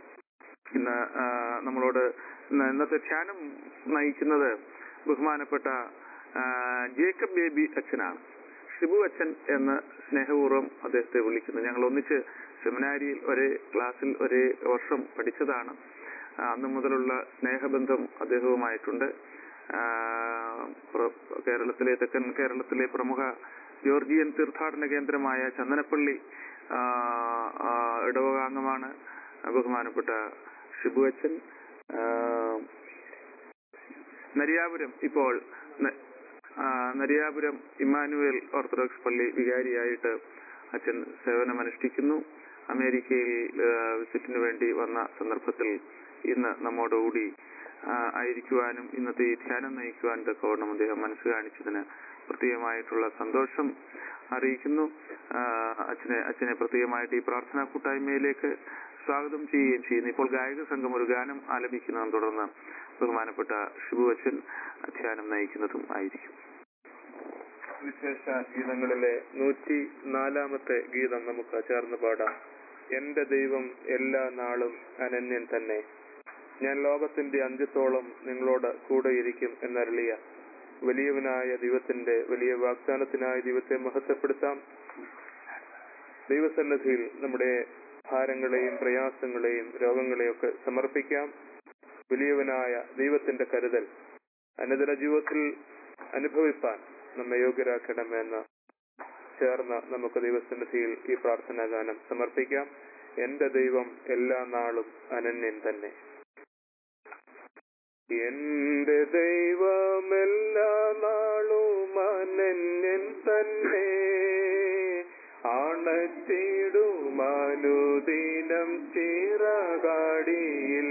ഇന്ന് ആ, നമ്മളോട് ഇന്ന് ഇന്നത്തെ ധ്യാനം നയിക്കുന്നത് ബഹുമാനപ്പെട്ട ആ, ജേക്കബ് ബേബി അച്ഛനാണ് ഷിബു അച്ഛൻ എന്ന് സ്നേഹപൂർവ്വം അദ്ദേഹത്തെ വിളിക്കുന്നു ഞങ്ങൾ ഒന്നിച്ച് സെമിനാരിയിൽ ഒരേ ക്ലാസ്സിൽ ഒരേ വർഷം പഠിച്ചതാണ് ആ, അന്ന് മുതലുള്ള സ്നേഹബന്ധം അദ്ദേഹവുമായിട്ടുണ്ട് ആ, പ്ര- കേരളത്തിലെ തെക്കൻ കേരളത്തിലെ പ്രമുഖ ജോർജിയൻ തീർത്ഥാടന കേന്ദ്രമായ ചന്ദനപ്പള്ളി ആ, ആ, ഇടവകാംഗമാണ് ബഹുമാനപ്പെട്ട ഷിബു അച്ഛൻ ആ, നരിയാപുരം ഇപ്പോൾ ന- ആ, നരിയാപുരം ഇമ്മാനുവേൽ ഓർത്തഡോക്സ് പള്ളി വികാരിയായിട്ട് അച്ഛൻ സേവനമനുഷ്ഠിക്കുന്നു അമേരിക്കയിൽ ആ, വിസിറ്റിന് വേണ്ടി വന്ന സന്ദർഭത്തിൽ ഇന്ന് നമ്മോടുകൂടി ആ, ആയിരിക്കുവാനും ഇന്നത്തെ ഈ ധ്യാനം നയിക്കുവാൻ തക്കവണ്ണം അദ്ദേഹം മനസ്സ് കാണിച്ചതിന് പ്രത്യേകമായിട്ടുള്ള സന്തോഷം അറിയിക്കുന്നു ആ, അച്ഛനെ അച്ഛനെ പ്രത്യേകമായിട്ട് ഈ പ്രാർത്ഥനാ കൂട്ടായ്മയിലേക്ക് സ്വാഗതം ചെയ്യുകയും ചെയ്യുന്നു ഇപ്പോൾ ഗായക സംഘം ഒരു ഗാനം ആലപിക്കുന്നതും തുടർന്ന് ബഹുമാനപ്പെട്ട ഷിബു അച്ഛൻ ധ്യാനം നയിക്കുന്നതും ആയിരിക്കും വിശേഷ ഗീതങ്ങളിലെ നൂറ്റി നാലാമത്തെ ഗീതം നമുക്ക് ചേർന്ന് പാടാം എന്റെ ദൈവം എല്ലാ നാളും അനന്യൻ തന്നെ ഞാൻ ലോകത്തിന്റെ അന്ത്യത്തോളം നിങ്ങളോട് കൂടെയിരിക്കും എന്നരളിയ വലിയവനായ ദൈവത്തിന്റെ വലിയ വാഗ്ദാനത്തിനായ ദൈവത്തെ മഹത്വപ്പെടുത്താം ദൈവസന്നിധിയിൽ നമ്മുടെ ഭാരങ്ങളെയും പ്രയാസങ്ങളെയും രോഗങ്ങളെയും ഒക്കെ സമർപ്പിക്കാം വലിയവനായ ദൈവത്തിന്റെ കരുതൽ അനുദിന ജീവിതത്തിൽ അനുഭവിപ്പാൻ നമ്മെ യോഗ്യരാക്കണമെന്ന് ചേർന്ന് നമുക്ക് ദൈവസന്നിധിയിൽ ഈ പ്രാർത്ഥനാ ഗാനം സമർപ്പിക്കാം എന്റെ ദൈവം എല്ലാ നാളും അനന്യൻ തന്നെ എന്റെ ദൈവം എല്ലാ നാളും അനന്യൻ തന്നെ ആണത്തിടുമാനുദിനം ചിറകാടിയിൽ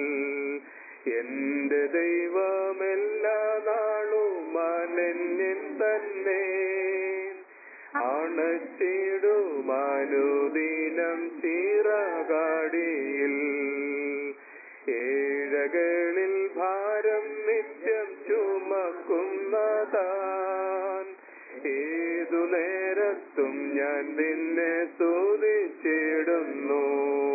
എന്റെ ദൈവം എല്ലാ നാളും അനന്യൻ തന്നെ ആണത്തിടുമാനുദിനം ചിറകാടിയിൽ ഏഴകളിൽ ഭാരം നിത്യം ചുമക്കുന്നതാൻ ഏതു നേരത്തും ഞാൻ നിന്നെ സ്തുതിച്ചിടുന്നു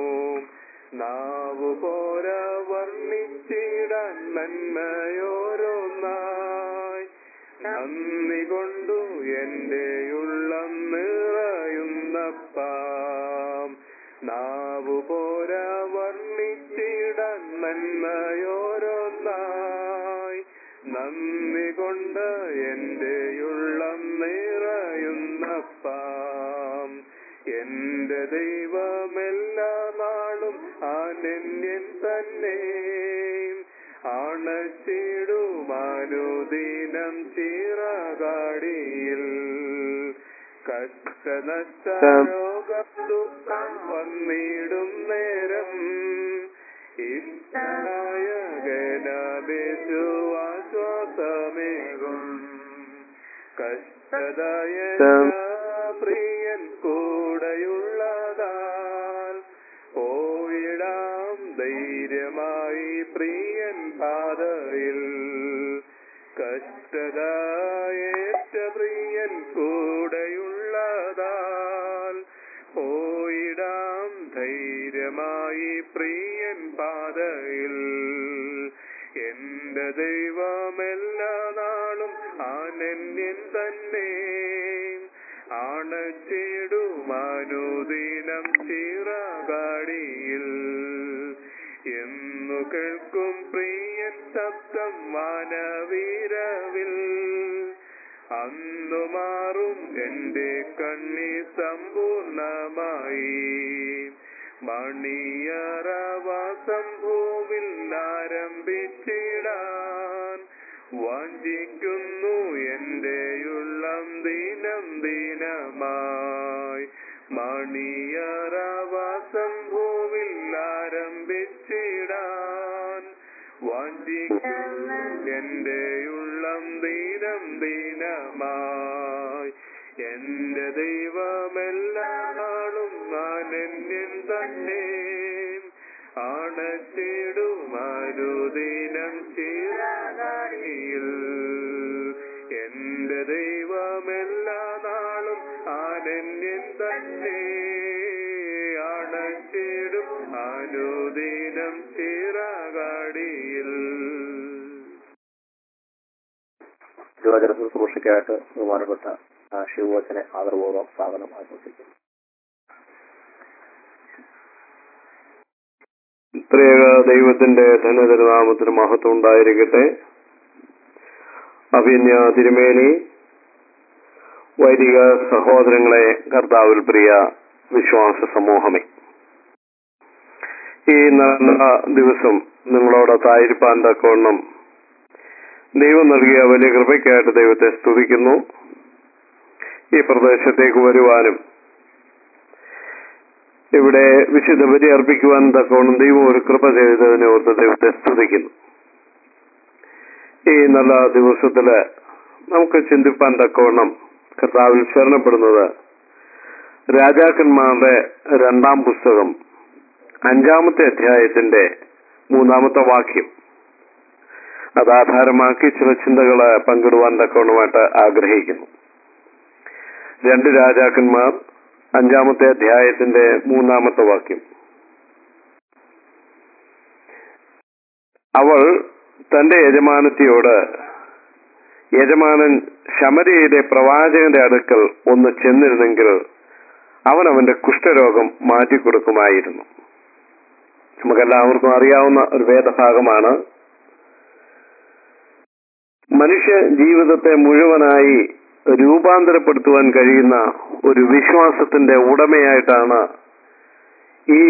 നാവു പോരാ വർണ്ണിച്ചിടാൻ നന്മയോരോന്നായി നന്ദി കൊണ്ടു എന്റെ ഉള്ളം നിറയുന്നപ്പാം നാവു പോരാ വർണ്ണിച്ചിടാൻ നന്മയോരോന്നായി നന്ദി കൊണ്ട് എന്റെ ഉള്ളം നിറയുന്നപ്പാം എന്റെ ദൈവമെല്ലാ നാളും അനന്യൻ തന്നെ അനുദിനം ചിറകാടിയിൽ കഷ്ടനഷ്ട രോഗദുഃഖം വന്നിടും നേരം ഇഷ്ടനായകനാദേശുവാശ്വാസമേകും കഷ്ടതയ പ്രിയൻ കൂടെയുള്ളതാൽ പോയിടാം ധൈര്യമായി പ്രിയൻ പാതയിൽ കഷ്ടതയേറ്റ പ്രിയൻ കൂടെയുള്ളതാൽ പോയിടാം ധൈര്യമായി പ്രിയൻ പാതയിൽ എന്റെ ദൈവമെല്ലാ നാളും ആനന്യൻ തന്നെ ആണച്ചിടുമാനുദിനം ചിറകാടിയിൽ എന്നു കേൾക്കും പ്രിയൻ ശബ്ദം വാനവീരവിൽ അന്നു മാറും എന്റെ കണ്ണി സമ്പൂർണമായി മണിയറവാസം ഭൂവിൽ ആരംഭിച്ചിടാൻ വാഞ്ചിക്കുന്നു എന്റെയുള്ളം ദിനം ദിനമായി മണിയറവാസം ഭൂവിൽ ആരംഭിച്ചിടാൻ വാഞ്ചിക്കുന്നു എന്റെയുള്ളം ദിനം ദിനമായി എന്റെ ദൈവമെല്ലാ നാളും ആനന്യൻ തന്നെ ആണച്ചിടുമാരുദിനം ചിറകാടിയിൽ എന്റെ ദൈവമെല്ലാ നാളും ആനന്യൻ തന്നെ അണച്ചിടും അനുദിനം ചിറകാടിയിൽ യുവജന ശുശ്രൂഷയ്ക്കായിട്ട് ബഹുമാനപ്പെട്ട ആ, ശിവവച്ചനെ ആദരപൂർവ്വം സ്വാഗതം ആശംസിക്കുന്നു ത്രിയേക ദൈവത്തിന്റെ ധനതിരുനാമത്തിന് മഹത്വം ഉണ്ടായിരിക്കട്ടെ അഭിന്യ തിരുമേനി വൈദിക സഹോദരങ്ങളെ കർത്താവിൽ പ്രിയ വിശ്വാസ സമൂഹമേ ഈ നല്ല ദിവസം നിങ്ങളോടൊത്തായിരിക്കാൻ തക്കവണ്ണം ദൈവം നൽകിയ വലിയ കൃപയ്ക്കായിട്ട് ദൈവത്തെ സ്തുതിക്കുന്നു ഈ പ്രദേശത്തേക്ക് വരുവാനും ഇവിടെ വിശുദ്ധ ബലി അർപ്പിക്കുവാനും തക്കവണ്ണം ദൈവം ഒരു കൃപ ചെയ്തതിനെ ഓർത്ത് ദൈവത്തെ സ്തുതിക്കുന്നു ഈ നല്ല ദിവസത്തില് നമുക്ക് ചിന്തിപ്പാൻ തക്കവണ്ണം കർത്താവിൽ ശരണപ്പെടുന്നത് രാജാക്കന്മാരുടെ രണ്ടാം പുസ്തകം അഞ്ചാമത്തെ അധ്യായത്തിന്റെ മൂന്നാമത്തെ വാക്യം അത് ആധാരമാക്കി ചില ചിന്തകള് പങ്കിടുവാൻ തക്കവണ്ണമായിട്ട് ആഗ്രഹിക്കുന്നു രണ്ട് രാജാക്കന്മാർ അഞ്ചാമത്തെ അധ്യായത്തിന്റെ മൂന്നാമത്തെ വാക്യം അവൾ തന്റെ യജമാനത്തിയോട് യജമാനൻ ശമരിയിലെ പ്രവാചകന്റെ അടുക്കൽ ഒന്ന് ചെന്നിരുന്നെങ്കിൽ അവൻ അവന്റെ കുഷ്ഠരോഗം മാറ്റിക്കൊടുക്കുമായിരുന്നു നമുക്കെല്ലാവർക്കും അറിയാവുന്ന ഒരു വേദഭാഗമാണ് മനുഷ്യ ജീവിതത്തെ മുഴുവനായി രൂപാന്തരപ്പെടുത്തുവാൻ കഴിയുന്ന ഒരു വിശ്വാസത്തിന്റെ ഉടമയായിട്ടാണ് ഈ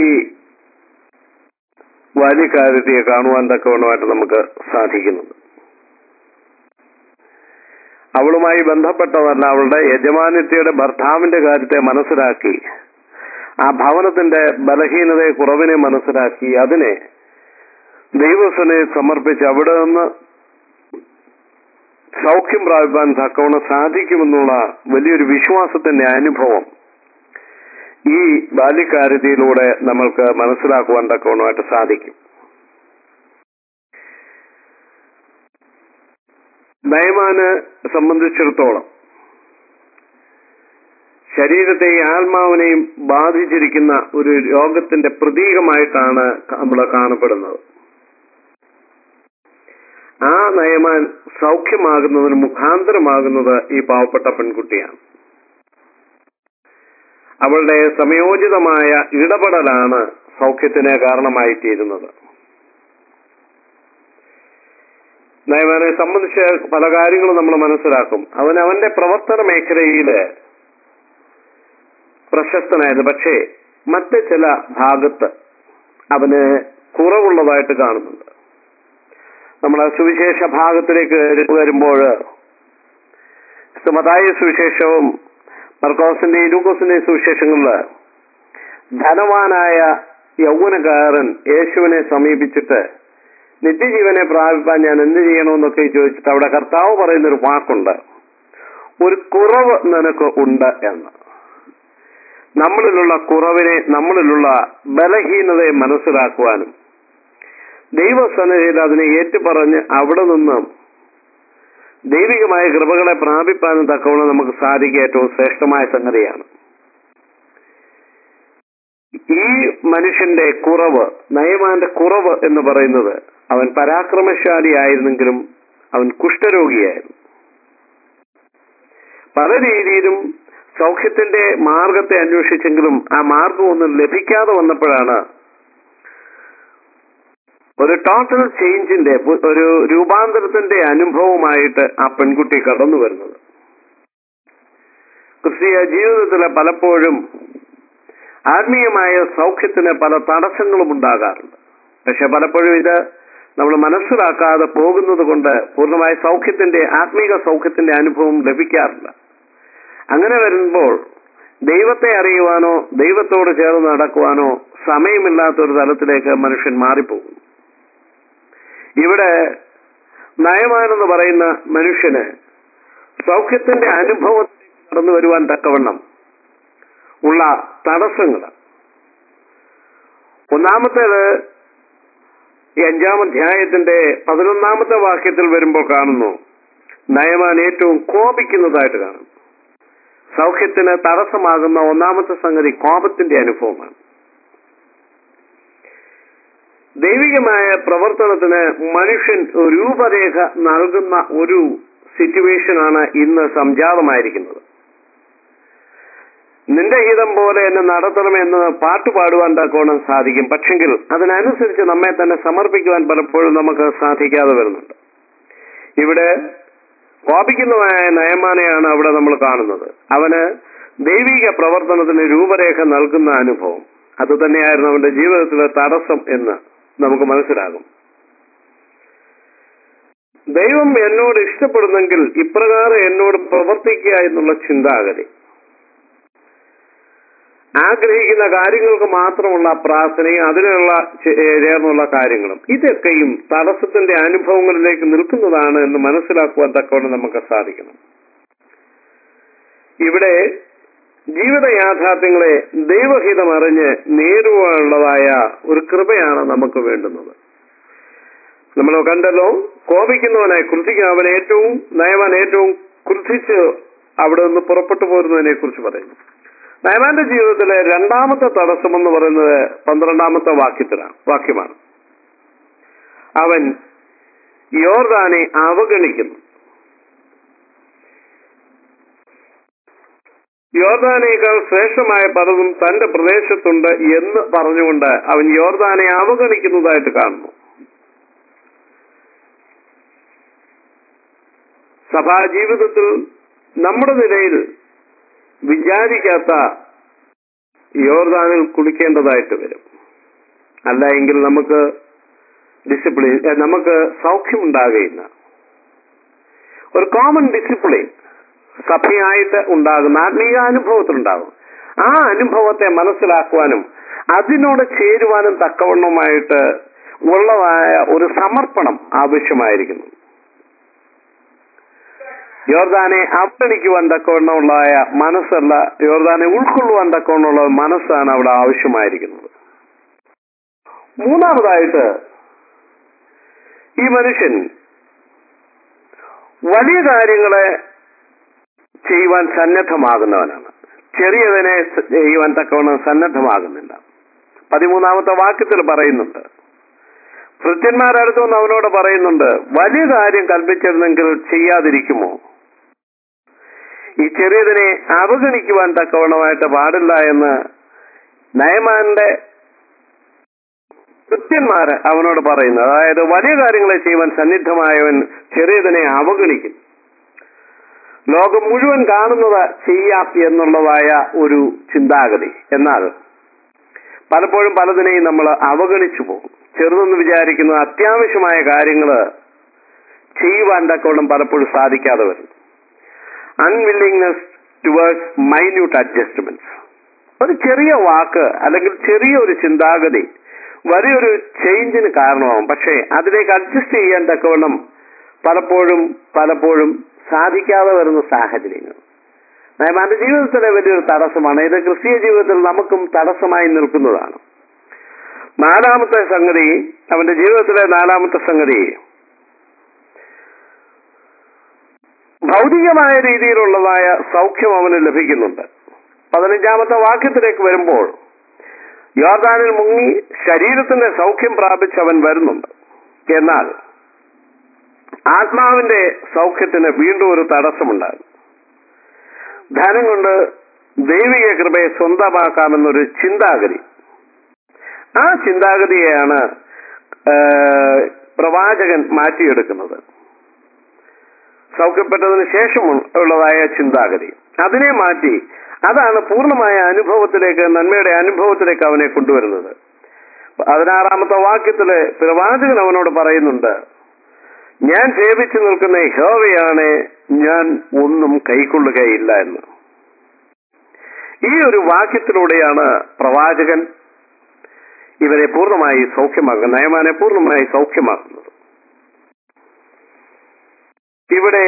ബാല്യക്കാരത്തിയെ കാണുവാൻ തക്കവണ്ണമായിട്ട് നമുക്ക് സാധിക്കുന്നത് അവളുമായി ബന്ധപ്പെട്ടതല്ല അവളുടെ യജമാനിത്യയുടെ ഭർത്താവിന്റെ കാര്യത്തെ മനസ്സിലാക്കി ആ ഭവനത്തിന്റെ ബലഹീനതയെ കുറവിനെ മനസ്സിലാക്കി അതിനെ ദൈവസനെ സമർപ്പിച്ച് അവിടെ നിന്ന് സൗഖ്യം പ്രാപിപ്പാൻ തക്കവണ്ണം സാധിക്കുമെന്നുള്ള വലിയൊരു വിശ്വാസത്തിന്റെ അനുഭവം ഈ ബാല്യക്കാരതിയിലൂടെ നമ്മൾക്ക് മനസ്സിലാക്കുവാൻ തക്കവണ്ണമായിട്ട് സാധിക്കും നയമാന് സംബന്ധിച്ചിടത്തോളം ശരീരത്തെയും ആത്മാവിനെയും ബാധിച്ചിരിക്കുന്ന ഒരു രോഗത്തിന്റെ പ്രതീകമായിട്ടാണ് നമ്മൾ കാണപ്പെടുന്നത് ആ നയമാൻ സൗഖ്യമാകുന്നതിന് മുഖാന്തരമാകുന്നത് ഈ പാവപ്പെട്ട പെൺകുട്ടിയാണ് അവളുടെ സമയോചിതമായ ഇടപെടലാണ് സൗഖ്യത്തിന് കാരണമായി തീരുന്നത് നയമാനെ സംബന്ധിച്ച് പല കാര്യങ്ങളും നമ്മൾ മനസ്സിലാക്കും അവൻ അവന്റെ പ്രവർത്തന മേഖലയില് പ്രശസ്തനായിരുന്നു പക്ഷേ മറ്റ് ചില ഭാഗത്ത് അവന് കുറവുള്ളതായിട്ട് കാണുന്നുണ്ട് നമ്മൾ സുവിശേഷ ഭാഗത്തിലേക്ക് വരുമ്പോൾ മതായ സുവിശേഷവും മർക്കോസിന്റെയും ലൂക്കോസിന്റെയും സുവിശേഷങ്ങളിൽ ധനവാനായ യൗവനക്കാരൻ യേശുവിനെ സമീപിച്ചിട്ട് നിത്യജീവനെ പ്രാപിപ്പാൻ ഞാൻ എന്ത് ചെയ്യണമെന്നൊക്കെ ചോദിച്ചിട്ട് അവിടെ കർത്താവ് പറയുന്നൊരു വാക്കുണ്ട് ഒരു കുറവ് നിനക്ക് ഉണ്ട് എന്ന് നമ്മളിലുള്ള കുറവിനെ നമ്മളിലുള്ള ബലഹീനതയെ മനസ്സിലാക്കുവാനും ദൈവസന്നിധിയിൽ അതിനെ ഏറ്റുപറഞ്ഞ് അവിടെ നിന്നും ദൈവികമായ കൃപകളെ പ്രാപിപ്പാനും തക്കവണ്ണം നമുക്ക് സാധിക്കുക ഏറ്റവും ശ്രേഷ്ഠമായ സംഗതിയാണ് ഈ മനുഷ്യന്റെ കുറവ് നയമാന്റെ കുറവ് എന്ന് പറയുന്നത് അവൻ പരാക്രമശാലിയായിരുന്നെങ്കിലും അവൻ കുഷ്ഠരോഗിയായിരുന്നു പല രീതിയിലും സൗഖ്യത്തിന്റെ മാർഗത്തെ അന്വേഷിച്ചെങ്കിലും ആ മാർഗം ഒന്നും ലഭിക്കാതെ വന്നപ്പോഴാണ് ഒരു ടോട്ടൽ ചേഞ്ചിന്റെ ഒരു രൂപാന്തരത്തിന്റെ അനുഭവമായിട്ട് ആ പെൺകുട്ടി കടന്നു വരുന്നത് ക്രിസ്തീയ ജീവിതത്തിലെ പലപ്പോഴും ആത്മീയമായ സൗഖ്യത്തിന് പല തടസ്സങ്ങളും ഉണ്ടാകാറുണ്ട് പക്ഷെ പലപ്പോഴും ഇത് നമ്മൾ മനസ്സിലാക്കാതെ പോകുന്നത് കൊണ്ട് പൂർണ്ണമായ സൗഖ്യത്തിന്റെ ആത്മീക സൗഖ്യത്തിന്റെ അനുഭവം ലഭിക്കാറില്ല അങ്ങനെ വരുമ്പോൾ ദൈവത്തെ അറിയുവാനോ ദൈവത്തോട് ചേർന്ന് നടക്കുവാനോ സമയമില്ലാത്ത ഒരു തലത്തിലേക്ക് മനുഷ്യൻ മാറിപ്പോകും ഇവിടെ നയമാനെന്ന് പറയുന്ന മനുഷ്യന് സൗഖ്യത്തിന്റെ അനുഭവത്തിൽ കടന്നു വരുവാൻ തക്കവണ്ണം ഉള്ള തടസ്സങ്ങൾ ഒന്നാമത്തേത് ഈ അഞ്ചാം അധ്യായത്തിന്റെ പതിനൊന്നാമത്തെ വാക്യത്തിൽ വരുമ്പോൾ കാണുന്നു നയമാൻ ഏറ്റവും കോപിക്കുന്നതായിട്ട് കാണും സൗഖ്യത്തിന് തടസ്സമാകുന്ന ഒന്നാമത്തെ സംഗതി കോപത്തിന്റെ അനുഭവമാണ് ദൈവികമായ പ്രവർത്തനത്തിന് മനുഷ്യൻ രൂപരേഖ നൽകുന്ന ഒരു സിറ്റുവേഷനാണ് ഇന്ന് സംജാതമായിരിക്കുന്നത് നിന്റെ ഹിതം പോലെ എന്നെ നടത്തണമെന്ന് പാട്ട് പാടുവാൻ തക്കോണം സാധിക്കും പക്ഷെങ്കിൽ അതിനനുസരിച്ച് നമ്മെ തന്നെ സമർപ്പിക്കുവാൻ പലപ്പോഴും നമുക്ക് സാധിക്കാതെ വരുന്നുണ്ട് ഇവിടെ കോപിക്കുന്നതായ നയമാനെയാണ് അവിടെ നമ്മൾ കാണുന്നത് അവന് ദൈവിക പ്രവർത്തനത്തിന് രൂപരേഖ നൽകുന്ന അനുഭവം അത് തന്നെയായിരുന്നു അവന്റെ ജീവിതത്തിലെ തടസ്സം എന്ന് നമുക്ക് മനസ്സിലാകും ദൈവം എന്നോട് ഇഷ്ടപ്പെടുന്നെങ്കിൽ ഇപ്രകാരം എന്നോട് പ്രവർത്തിക്കുക എന്നുള്ള ചിന്താഗതി ആഗ്രഹിക്കുന്ന കാര്യങ്ങൾക്ക് മാത്രമുള്ള പ്രാർത്ഥനയും അതിനുള്ള ചെ- ഏ, ചേർന്നുള്ള കാര്യങ്ങളും ഇതൊക്കെയും തടസ്സത്തിന്റെ അനുഭവങ്ങളിലേക്ക് നിൽക്കുന്നതാണ് എന്ന് മനസ്സിലാക്കുവാൻ തക്കവണ്ണം നമുക്ക് സാധിക്കണം ഇവിടെ ജീവിത യാഥാർത്ഥ്യങ്ങളെ ദൈവഹിതം അറിഞ്ഞ് നേരുവാനുള്ളതായ ഒരു കൃപയാണ് നമുക്ക് വേണ്ടുന്നത് നമ്മൾ കണ്ടല്ലോ കോപിക്കുന്നവനായി കൃതിക്ക് അവൻ ഏറ്റവും നയവാൻ ഏറ്റവും കൃതിച്ച് അവിടെ നിന്ന് പുറപ്പെട്ടു പോരുന്നതിനെ കുറിച്ച് പറയുന്നു നയമാന്റെ ജീവിതത്തിലെ രണ്ടാമത്തെ തടസ്സം എന്ന് പറയുന്നത് പന്ത്രണ്ടാമത്തെ വാക്യത്തിലാണ് വാക്യമാണ് അവൻ യോർദാനെ അവഗണിക്കുന്നു യോർദാനേക്കാൾ ശ്രേഷ്ഠമായ പലതും തന്റെ പ്രദേശത്തുണ്ട് എന്ന് പറഞ്ഞുകൊണ്ട് അവൻ യോർദാനെ അവഗണിക്കുന്നതായിട്ട് കാണുന്നു സഭാജീവിതത്തിൽ നമ്മുടെ നിലയിൽ വിചാരിക്കാത്ത യോർദാനിൽ കുളിക്കേണ്ടതായിട്ട് വരും അല്ല എങ്കിൽ നമുക്ക് ഡിസിപ്ലിൻ ഏ, നമുക്ക് സൗഖ്യമുണ്ടാകുകയില്ല ഒരു കോമൺ ഡിസിപ്ലിൻ സഭയായിട്ട് ഉണ്ടാകുന്ന ആത്മീയ അനുഭവത്തിലുണ്ടാകും ആ അനുഭവത്തെ മനസ്സിലാക്കുവാനും അതിനോട് ചേരുവാനും തക്കവണ്ണമായിട്ട് ഉള്ളതായ ഒരു സമർപ്പണം ആവശ്യമായിരിക്കുന്നു യോർദാനെ അവഗണിക്കുവാൻ തക്കവണ്ണമുള്ളതായ മനസ്സല്ല യോർദാനെ ഉൾക്കൊള്ളുവാൻ തക്കവണ്ണമുള്ള മനസ്സാണ് അവിടെ ആവശ്യമായിരിക്കുന്നത് മൂന്നാമതായിട്ട് ഈ മനുഷ്യൻ വലിയ കാര്യങ്ങളെ ചെയ്യുവാൻ സന്നദ്ധമാകുന്നവനാണ് ചെറിയതിനെ സ- ചെയ്യുവാൻ തക്കവണ്ണം സന്നദ്ധമാകുന്നില്ല പതിമൂന്നാമത്തെ വാക്യത്തിൽ പറയുന്നുണ്ട് ഭൃത്യന്മാരടുത്ത് വന്ന് അവനോട് പറയുന്നുണ്ട് വലിയ കാര്യം കൽപ്പിച്ചിരുന്നെങ്കിൽ ചെയ്യാതിരിക്കുമോ ഈ ചെറിയതിനെ അവഗണിക്കുവാൻ തക്കവണ്ണമായിട്ട് പാടില്ല എന്ന് നയമാന്റെ കൃത്യന്മാര് അവനോട് പറയുന്നു അതായത് വലിയ കാര്യങ്ങളെ ചെയ്യുവാൻ സന്നിദ്ധമായവൻ ചെറിയതിനെ അവഗണിക്കും ലോകം മുഴുവൻ കാണുന്നത് ചെയ്യാം എന്നുള്ളതായ ഒരു ചിന്താഗതി എന്നാൽ പലപ്പോഴും പലതിനെയും നമ്മൾ അവഗണിച്ചു പോകും ചെറുതെന്ന് വിചാരിക്കുന്ന അത്യാവശ്യമായ കാര്യങ്ങൾ ചെയ്യുവാൻ തക്കവണ്ണം പലപ്പോഴും സാധിക്കാതെ വരുന്നു അൺവില്ലിങ്നെസ് ടുവേർഡ്സ് മൈന്യൂട്ട് അഡ്ജസ്റ്റ്മെന്റ്സ് ഒരു ചെറിയ വാക്ക് അല്ലെങ്കിൽ ചെറിയ ഒരു ചിന്താഗതി വലിയൊരു ചേഞ്ചിന് കാരണമാവും പക്ഷേ അതിലേക്ക് അഡ്ജസ്റ്റ് ചെയ്യാൻ തക്കവണ്ണം പലപ്പോഴും പലപ്പോഴും സാധിക്കാതെ വരുന്ന സാഹചര്യങ്ങൾ നയമാന്റെ ജീവിതത്തിലെ വലിയൊരു തടസ്സമാണ് ഇത് ക്രിസ്തീയ ജീവിതത്തിൽ നമുക്കും തടസ്സമായി നിൽക്കുന്നതാണ് നാലാമത്തെ സംഗതി അവന്റെ ജീവിതത്തിലെ നാലാമത്തെ സംഗതി ഭൗതികമായ രീതിയിലുള്ളതായ സൗഖ്യം അവന് ലഭിക്കുന്നുണ്ട് പതിനഞ്ചാമത്തെ വാക്യത്തിലേക്ക് വരുമ്പോൾ യോർദാനിൽ മുങ്ങി ശരീരത്തിന്റെ സൗഖ്യം പ്രാപിച്ച് അവൻ വരുന്നുണ്ട് എന്നാൽ ആത്മാവിന്റെ സൗഖ്യത്തിന് വീണ്ടും ഒരു തടസ്സമുണ്ടാകും ധനം കൊണ്ട് ദൈവിക കൃപയെ സ്വന്തമാക്കാമെന്നൊരു ചിന്താഗതി ആ ചിന്താഗതിയെയാണ് ആ, പ്രവാചകൻ മാറ്റിയെടുക്കുന്നത് സൗഖ്യപ്പെട്ടതിന് ശേഷം ഉള്ളതായ ചിന്താഗതി അതിനെ മാറ്റി അതാണ് പൂർണ്ണമായ അനുഭവത്തിലേക്ക് നന്മയുടെ അനുഭവത്തിലേക്ക് അവനെ കൊണ്ടുവരുന്നത് പതിനാറാമത്തെ വാക്യത്തില് പ്രവാചകൻ അവനോട് പറയുന്നുണ്ട് ഞാൻ സേവിച്ചു നിൽക്കുന്ന യഹോവയാണ് ഞാൻ ഒന്നും കൈക്കൊള്ളുകയില്ല എന്ന് ഈ ഒരു വാക്യത്തിലൂടെയാണ് പ്രവാചകൻ ഇവരെ പൂർണ്ണമായി സൗഖ്യമാക്കുന്നത് നയമാനെ പൂർണ്ണമായി സൗഖ്യമാക്കുന്നത് ഇവിടെ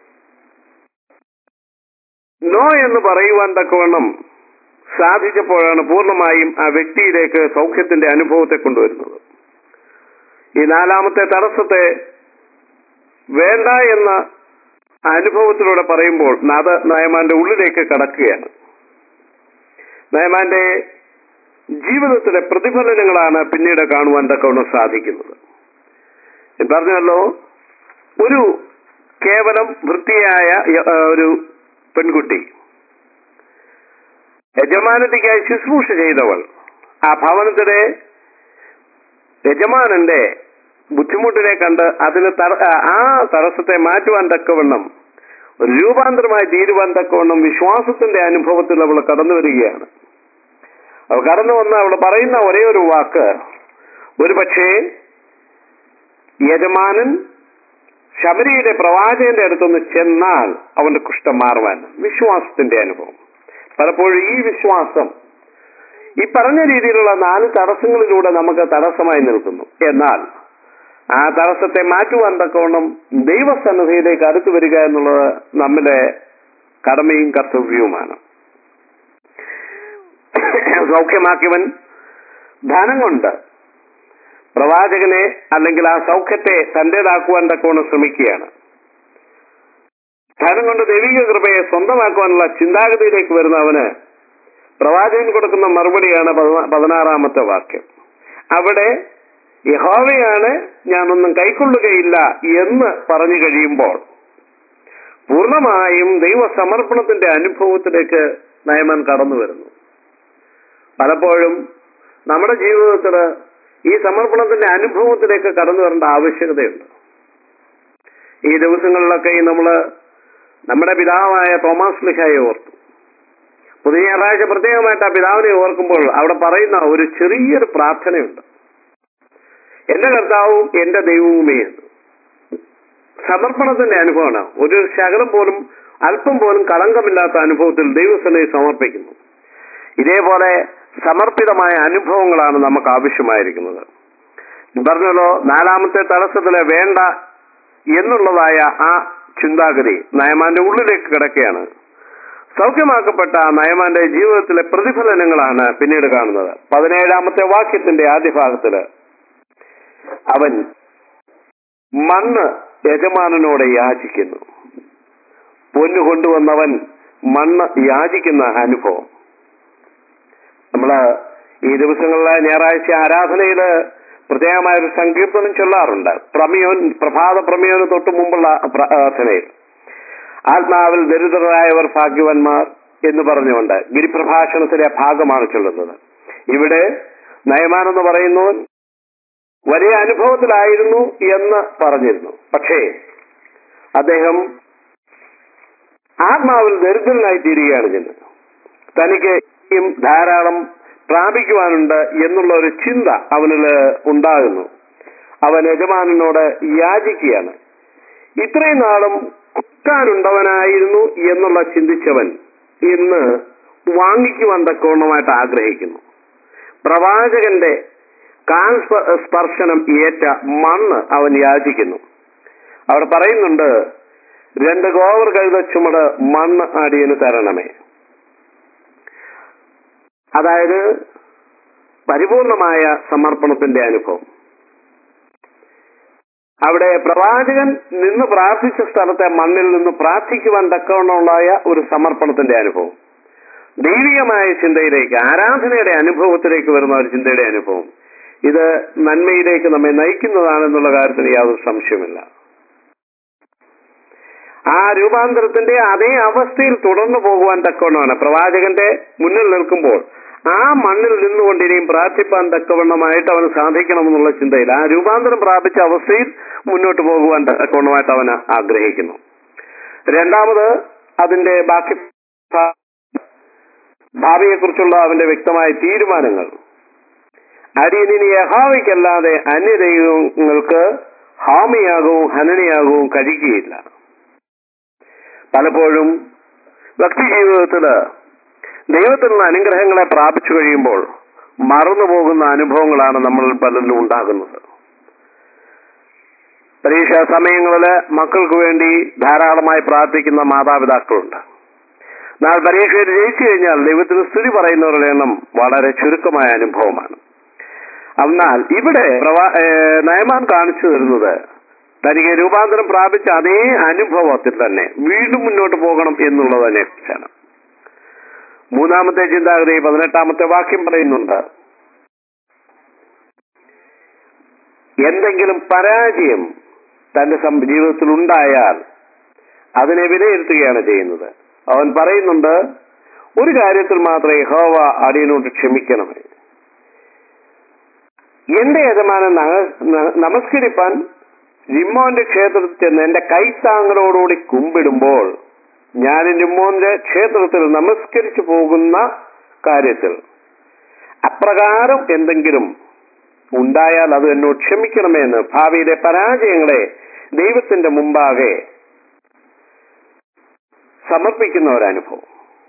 നോ എന്ന് പറയുവാൻ തക്കവണ്ണം സാധിച്ചപ്പോഴാണ് പൂർണ്ണമായും ആ വ്യക്തിയിലേക്ക് സൗഖ്യത്തിന്റെ അനുഭവത്തെ കൊണ്ടുവരുന്നത് ഈ നാലാമത്തെ തടസ്സത്തെ വേണ്ട എന്ന അനുഭവത്തിലൂടെ പറയുമ്പോൾ അത് നയമാന്റെ ഉള്ളിലേക്ക് കടക്കുകയാണ് നയമാന്റെ ജീവിതത്തിലെ പ്രതിഫലനങ്ങളാണ് പിന്നീട് കാണുവാൻ തക്കവണ്ണം സാധിക്കുന്നത് ഞാൻ പറഞ്ഞല്ലോ ഒരു കേവലം വൃത്തിയായ യ- ആ, ഒരു പെൺകുട്ടി യജമാനത്തിക്കായി ശുശ്രൂഷ ചെയ്തവൾ ആ ഭവനത്തിലെ യജമാനന്റെ ബുദ്ധിമുട്ടിനെ കണ്ട് അതിന് തട- ആ, ആ തടസ്സത്തെ മാറ്റുവാൻ തക്കവണ്ണം ഒരു രൂപാന്തരമായി തീരുവാൻ തക്കവണ്ണം വിശ്വാസത്തിന്റെ അനുഭവത്തിൽ അവൾ കടന്നു വരികയാണ് അവൾ കടന്നു വന്ന് അവൾ പറയുന്ന ഒരേ ഒരു വാക്ക് ഒരു പക്ഷേ യജമാനൻ ശബരിയുടെ പ്രവാചകന്റെ അടുത്തൊന്ന് ചെന്നാൽ അവന്റെ കുഷ്ഠം മാറുവാൻ വിശ്വാസത്തിന്റെ അനുഭവം പലപ്പോഴും ഈ വിശ്വാസം ഈ പറഞ്ഞ രീതിയിലുള്ള നാല് തടസ്സങ്ങളിലൂടെ നമുക്ക് തടസ്സമായി നിൽക്കുന്നു എന്നാൽ ആ തടസ്സത്തെ മാറ്റുവാൻ തക്കവണ്ണം ദൈവസന്നിധിയിലേക്ക് അടുത്തു വരിക എന്നുള്ളത് നമ്മുടെ കടമയും കർത്തവ്യവുമാണ് സൗഖ്യമാക്കിയവൻ ധനം കൊണ്ട് പ്രവാചകനെ അല്ലെങ്കിൽ ആ സൗഖ്യത്തെ തന്റേതാക്കുവാൻ തക്കവണ്ണം ശ്രമിക്കുകയാണ് ധനം കൊണ്ട് ദൈവിക കൃപയെ സ്വന്തമാക്കുവാനുള്ള ചിന്താഗതിയിലേക്ക് വരുന്ന അവന് പ്രവാചകൻ കൊടുക്കുന്ന മറുപടിയാണ് പതിനാ- പതിനാറാമത്തെ വാക്യം അവിടെ യഹോവയാണ് ഞാനൊന്നും കൈക്കൊള്ളുകയില്ല എന്ന് പറഞ്ഞു കഴിയുമ്പോൾ പൂർണ്ണമായും ദൈവസമർപ്പണത്തിന്റെ അനുഭവത്തിലേക്ക് നയമൻ കടന്നു വരുന്നു പലപ്പോഴും നമ്മുടെ ജീവിതത്തിൽ ഈ സമർപ്പണത്തിന്റെ അനുഭവത്തിലേക്ക് കടന്നു വരേണ്ട ആവശ്യകതയുണ്ട് ഈ ദിവസങ്ങളിലൊക്കെ നമ്മൾ നമ്മുടെ പിതാവായ തോമസ് ലിഹായെ ഓർത്തു പുതിയ ഞായറാഴ്ച പ്രത്യേകമായിട്ട് ആ പിതാവിനെ ഓർക്കുമ്പോൾ അവിടെ പറയുന്ന ഒരു ചെറിയൊരു പ്രാർത്ഥനയുണ്ട് എന്റെ കർത്താവും എന്റെ ദൈവവുമേ എന്ന് സമർപ്പണത്തിന്റെ അനുഭവമാണ് ഒരു ശകലം പോലും അല്പം പോലും കളങ്കമില്ലാത്ത അനുഭവത്തിൽ ദൈവസനയെ സമർപ്പിക്കുന്നു ഇതേപോലെ സമർപ്പിതമായ അനുഭവങ്ങളാണ് നമുക്ക് ആവശ്യമായിരിക്കുന്നത് പറഞ്ഞല്ലോ നാലാമത്തെ തടസ്സത്തിലെ വേണ്ട എന്നുള്ളതായ ആ ചിന്താഗതി നയമാന്റെ ഉള്ളിലേക്ക് കിടക്കുകയാണ് സൗഖ്യമാക്കപ്പെട്ട നയമാന്റെ ജീവിതത്തിലെ പ്രതിഫലനങ്ങളാണ് പിന്നീട് കാണുന്നത് പതിനേഴാമത്തെ വാക്യത്തിന്റെ ആദ്യ ഭാഗത്തില് അവൻ മണ്ണ് യജമാനനോട് യാചിക്കുന്നു പൊന്നു കൊണ്ടുവന്നവൻ മണ്ണ് യാചിക്കുന്ന അനുഭവം നമ്മള് ഈ ദിവസങ്ങളിലെ ഞായറാഴ്ച ആരാധനയില് പ്രത്യേകമായ ഒരു സങ്കീർത്തനം ചൊല്ലാറുണ്ട് പ്രമേയോൻ പ്രഭാത പ്രമേയോന് തൊട്ട് മുമ്പുള്ള പ്രാർത്ഥനയിൽ ആത്മാവിൽ ദരിദ്രരായവർ ഭാഗ്യവന്മാർ എന്ന് പറഞ്ഞുകൊണ്ട് ഗിരിപ്രഭാഷണത്തിലെ ഭാഗമാണ് ചൊല്ലുന്നത് ഇവിടെ നയമാൻ എന്ന് പറയുന്നു വലിയ അനുഭവത്തിലായിരുന്നു എന്ന് പറഞ്ഞിരുന്നു പക്ഷേ അദ്ദേഹം ആത്മാവിൽ ദരിദ്രനായി തീരുകയാണ് ചെന്ന് തനിക്ക് ഇനിയും ധാരാളം പ്രാപിക്കുവാനുണ്ട് എന്നുള്ള ഒരു ചിന്ത അവനിൽ ഉണ്ടാകുന്നു അവൻ യജമാനനോട് യാചിക്കുകയാണ് ഇത്രയും നാളും കുക്കാനുണ്ടവനായിരുന്നു എന്നുള്ള ചിന്തിച്ചവൻ ഇന്ന് വാങ്ങിക്കുവാൻ തക്കവണ്ണമായിട്ട് ആഗ്രഹിക്കുന്നു പ്രവാചകന്റെ കാൽ സ്പ- സ്പർശനം ഏറ്റ മണ്ണ് അവൻ യാചിക്കുന്നു അവർ പറയുന്നുണ്ട് രണ്ട് ഗോവർ കഴുത ചുമട് മണ്ണ് അടിയന് തരണമേ അതായത് പരിപൂർണമായ സമർപ്പണത്തിന്റെ അനുഭവം അവിടെ പ്രവാചകൻ നിന്ന് പ്രാർത്ഥിച്ച സ്ഥലത്തെ മണ്ണിൽ നിന്ന് പ്രാർത്ഥിക്കുവാൻ തക്കവണ്ണമുള്ളായ ഒരു സമർപ്പണത്തിന്റെ അനുഭവം ദൈവികമായ ചിന്തയിലേക്ക് ആരാധനയുടെ അനുഭവത്തിലേക്ക് വരുന്ന ഒരു ചിന്തയുടെ അനുഭവം ഇത് നന്മയിലേക്ക് നമ്മെ നയിക്കുന്നതാണെന്നുള്ള കാര്യത്തിന് യാതൊരു സംശയമില്ല ആ രൂപാന്തരത്തിന്റെ അതേ അവസ്ഥയിൽ തുടർന്നു പോകുവാൻ തക്കവണ്ണമാണ് പ്രവാചകന്റെ മുന്നിൽ നിൽക്കുമ്പോൾ ആ മണ്ണിൽ നിന്നുകൊണ്ട് ഇനിയും പ്രാർത്ഥിപ്പാൻ തക്കവണ്ണമായിട്ട് അവന് സാധിക്കണമെന്നുള്ള ചിന്തയിൽ ആ രൂപാന്തരം പ്രാപിച്ച അവസ്ഥയിൽ മുന്നോട്ട് പോകുവാൻ തക്കവണ്ണമായിട്ട് അവന് ആഗ്രഹിക്കുന്നു രണ്ടാമത് അതിന്റെ ബാക്കി ഭാ- ഭാവിയെക്കുറിച്ചുള്ള അവന്റെ വ്യക്തമായ തീരുമാനങ്ങൾ അടിയനിനി യഹാവയ്ക്കല്ലാതെ അന്യദൈവങ്ങൾക്ക് ഹാമിയാകവും ഹനനയാകവും കഴിക്കുകയില്ല പലപ്പോഴും വ്യക്തി ജീവിതത്തില് ദൈവത്തിൽ നിന്ന് അനുഗ്രഹങ്ങളെ പ്രാപിച്ചു കഴിയുമ്പോൾ മറന്നുപോകുന്ന അനുഭവങ്ങളാണ് നമ്മൾ പലരിലും ഉണ്ടാകുന്നത് പരീക്ഷാ സമയങ്ങളില് മക്കൾക്ക് വേണ്ടി ധാരാളമായി പ്രാർത്ഥിക്കുന്ന മാതാപിതാക്കളുണ്ട് എന്നാൽ പരീക്ഷയിൽ ജയിച്ചു കഴിഞ്ഞാൽ ദൈവത്തിന് സ്തുതി പറയുന്നവരുടെ എണ്ണം വളരെ ചുരുക്കമായ അനുഭവമാണ് എന്നാൽ ഇവിടെ പ്രവാ- ഏഹ് നയമാൻ കാണിച്ചു തരുന്നത് തനിക്ക് രൂപാന്തരം പ്രാപിച്ച അതേ അനുഭവത്തിൽ തന്നെ വീണ്ടും മുന്നോട്ട് പോകണം എന്നുള്ളതിനെ കുറിച്ചാണ് മൂന്നാമത്തെ ചിന്താഗതി പതിനെട്ടാമത്തെ വാക്യം പറയുന്നുണ്ട് എന്തെങ്കിലും പരാജയം തന്റെ സം- ജീവിതത്തിൽ ഉണ്ടായാൽ അതിനെ വിലയിരുത്തുകയാണ് ചെയ്യുന്നത് അവൻ പറയുന്നുണ്ട് ഒരു കാര്യത്തിൽ മാത്രമേ ഹോവ അടിയനോട് ക്ഷമിക്കണമേ എന്റെ യജമാനൻ നഗ- ന- നമസ്കരിപ്പാൻ രിമ്മോന്റെ ക്ഷേത്രത്തിൽ ചെന്ന് എന്റെ കൈത്താങ്ങളോടുകൂടി കുമ്പിടുമ്പോൾ ഞാൻ രിമ്മോന്റെ ക്ഷേത്രത്തിൽ നമസ്കരിച്ചു പോകുന്ന കാര്യത്തിൽ അപ്രകാരം എന്തെങ്കിലും ഉണ്ടായാൽ അത് എന്നോട് ക്ഷമിക്കണമേ എന്ന് ഭാവിയിലെ പരാജയങ്ങളെ ദൈവത്തിന്റെ മുമ്പാകെ സമർപ്പിക്കുന്ന ഒരനുഭവം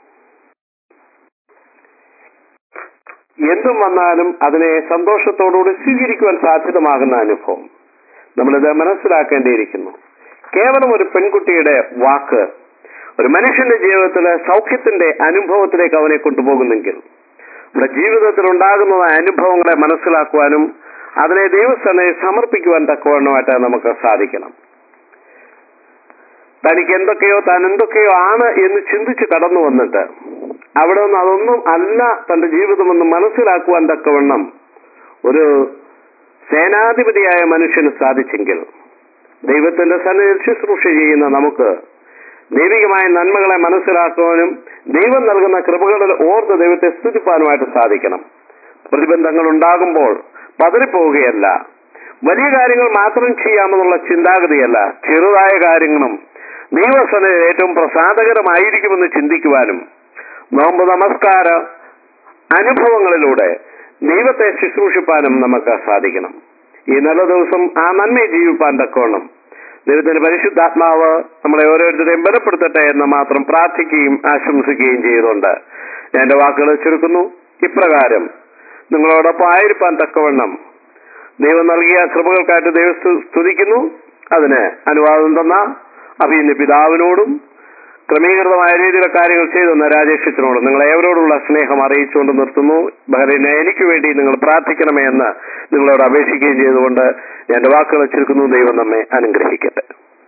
എന്തും വന്നാലും അതിനെ സന്തോഷത്തോടുകൂടി സ്വീകരിക്കുവാൻ സാധ്യതമാകുന്ന അനുഭവം നമ്മളിത് മനസ്സിലാക്കേണ്ടിയിരിക്കുന്നു കേവലം ഒരു പെൺകുട്ടിയുടെ വാക്ക് ഒരു മനുഷ്യന്റെ ജീവിതത്തിലെ സൗഖ്യത്തിന്റെ അനുഭവത്തിലേക്ക് അവനെ കൊണ്ടുപോകുന്നെങ്കിൽ നമ്മുടെ ജീവിതത്തിൽ ഉണ്ടാകുന്ന അനുഭവങ്ങളെ മനസ്സിലാക്കുവാനും അതിനെ ദൈവസ്ഥനെ സമർപ്പിക്കുവാൻ തക്കവണ്ണമായിട്ട് നമുക്ക് സാധിക്കണം തനിക്ക് എന്തൊക്കെയോ താൻ എന്തൊക്കെയോ ആണ് എന്ന് ചിന്തിച്ച് കടന്നു വന്നിട്ട് അവിടെ നിന്ന് അതൊന്നും അല്ല തന്റെ ജീവിതമെന്ന് മനസ്സിലാക്കുവാൻ തക്കവണ്ണം ഒരു സേനാധിപതിയായ മനുഷ്യന് സാധിച്ചെങ്കിൽ ദൈവത്തിന്റെ സന്നിധിയിൽ ശുശ്രൂഷ ചെയ്യുന്ന നമുക്ക് ദൈവികമായ നന്മകളെ മനസ്സിലാക്കുവാനും ദൈവം നൽകുന്ന കൃപകളിൽ ഓർത്ത് ദൈവത്തെ സ്തുതിപ്പാനുമായിട്ട് സാധിക്കണം പ്രതിബന്ധങ്ങൾ ഉണ്ടാകുമ്പോൾ പതറിപ്പോവുകയല്ല വലിയ കാര്യങ്ങൾ മാത്രം ചെയ്യാമെന്നുള്ള ചിന്താഗതിയല്ല ചെറുതായ കാര്യങ്ങളും ദൈവസനയിൽ ഏറ്റവും പ്രസാദകരമായിരിക്കുമെന്ന് ചിന്തിക്കുവാനും നോമ്പ് നമസ്കാര അനുഭവങ്ങളിലൂടെ ദൈവത്തെ ശുശ്രൂഷിപ്പാനും നമുക്ക് സാധിക്കണം ഈ നല്ല ദിവസം ആ നന്മയെ ജീവിപ്പാൻ തക്കോണം ദൈവത്തിന്റെ പരിശുദ്ധാത്മാവ് നമ്മളെ ഓരോരുത്തരെയും ബലപ്പെടുത്തട്ടെ എന്ന് മാത്രം പ്രാർത്ഥിക്കുകയും ആശംസിക്കുകയും ചെയ്തുകൊണ്ട് ഞാൻ എന്റെ വാക്കുകൾ ചുരുക്കുന്നു ഇപ്രകാരം നിങ്ങളോടൊപ്പം ആയിരിക്കാൻ തക്കവണ്ണം ദൈവം നൽകിയ കൃപകൾക്കായിട്ട് ദൈവം സ്തു- സ്തുതിക്കുന്നു അതിന് അനുവാദം തന്ന അഭിന്റെ പിതാവിനോടും ക്രമീകൃതമായ രീതിയിലെ കാര്യങ്ങൾ ചെയ്തെന്ന രാജേഷത്തിനോടും നിങ്ങൾ ഏവരോടുള്ള സ്നേഹം അറിയിച്ചുകൊണ്ട് നിർത്തുന്നു ബഹ്റൈനെ എനിക്ക് വേണ്ടി നിങ്ങൾ പ്രാർത്ഥിക്കണമേ എന്ന് നിങ്ങളോട് അപേക്ഷിക്കുകയും ചെയ്തുകൊണ്ട് ഞാൻ എന്റെ വാക്കുകൾ ചുരുക്കുന്നു ദൈവം നമ്മെ അനുഗ്രഹിക്കട്ടെ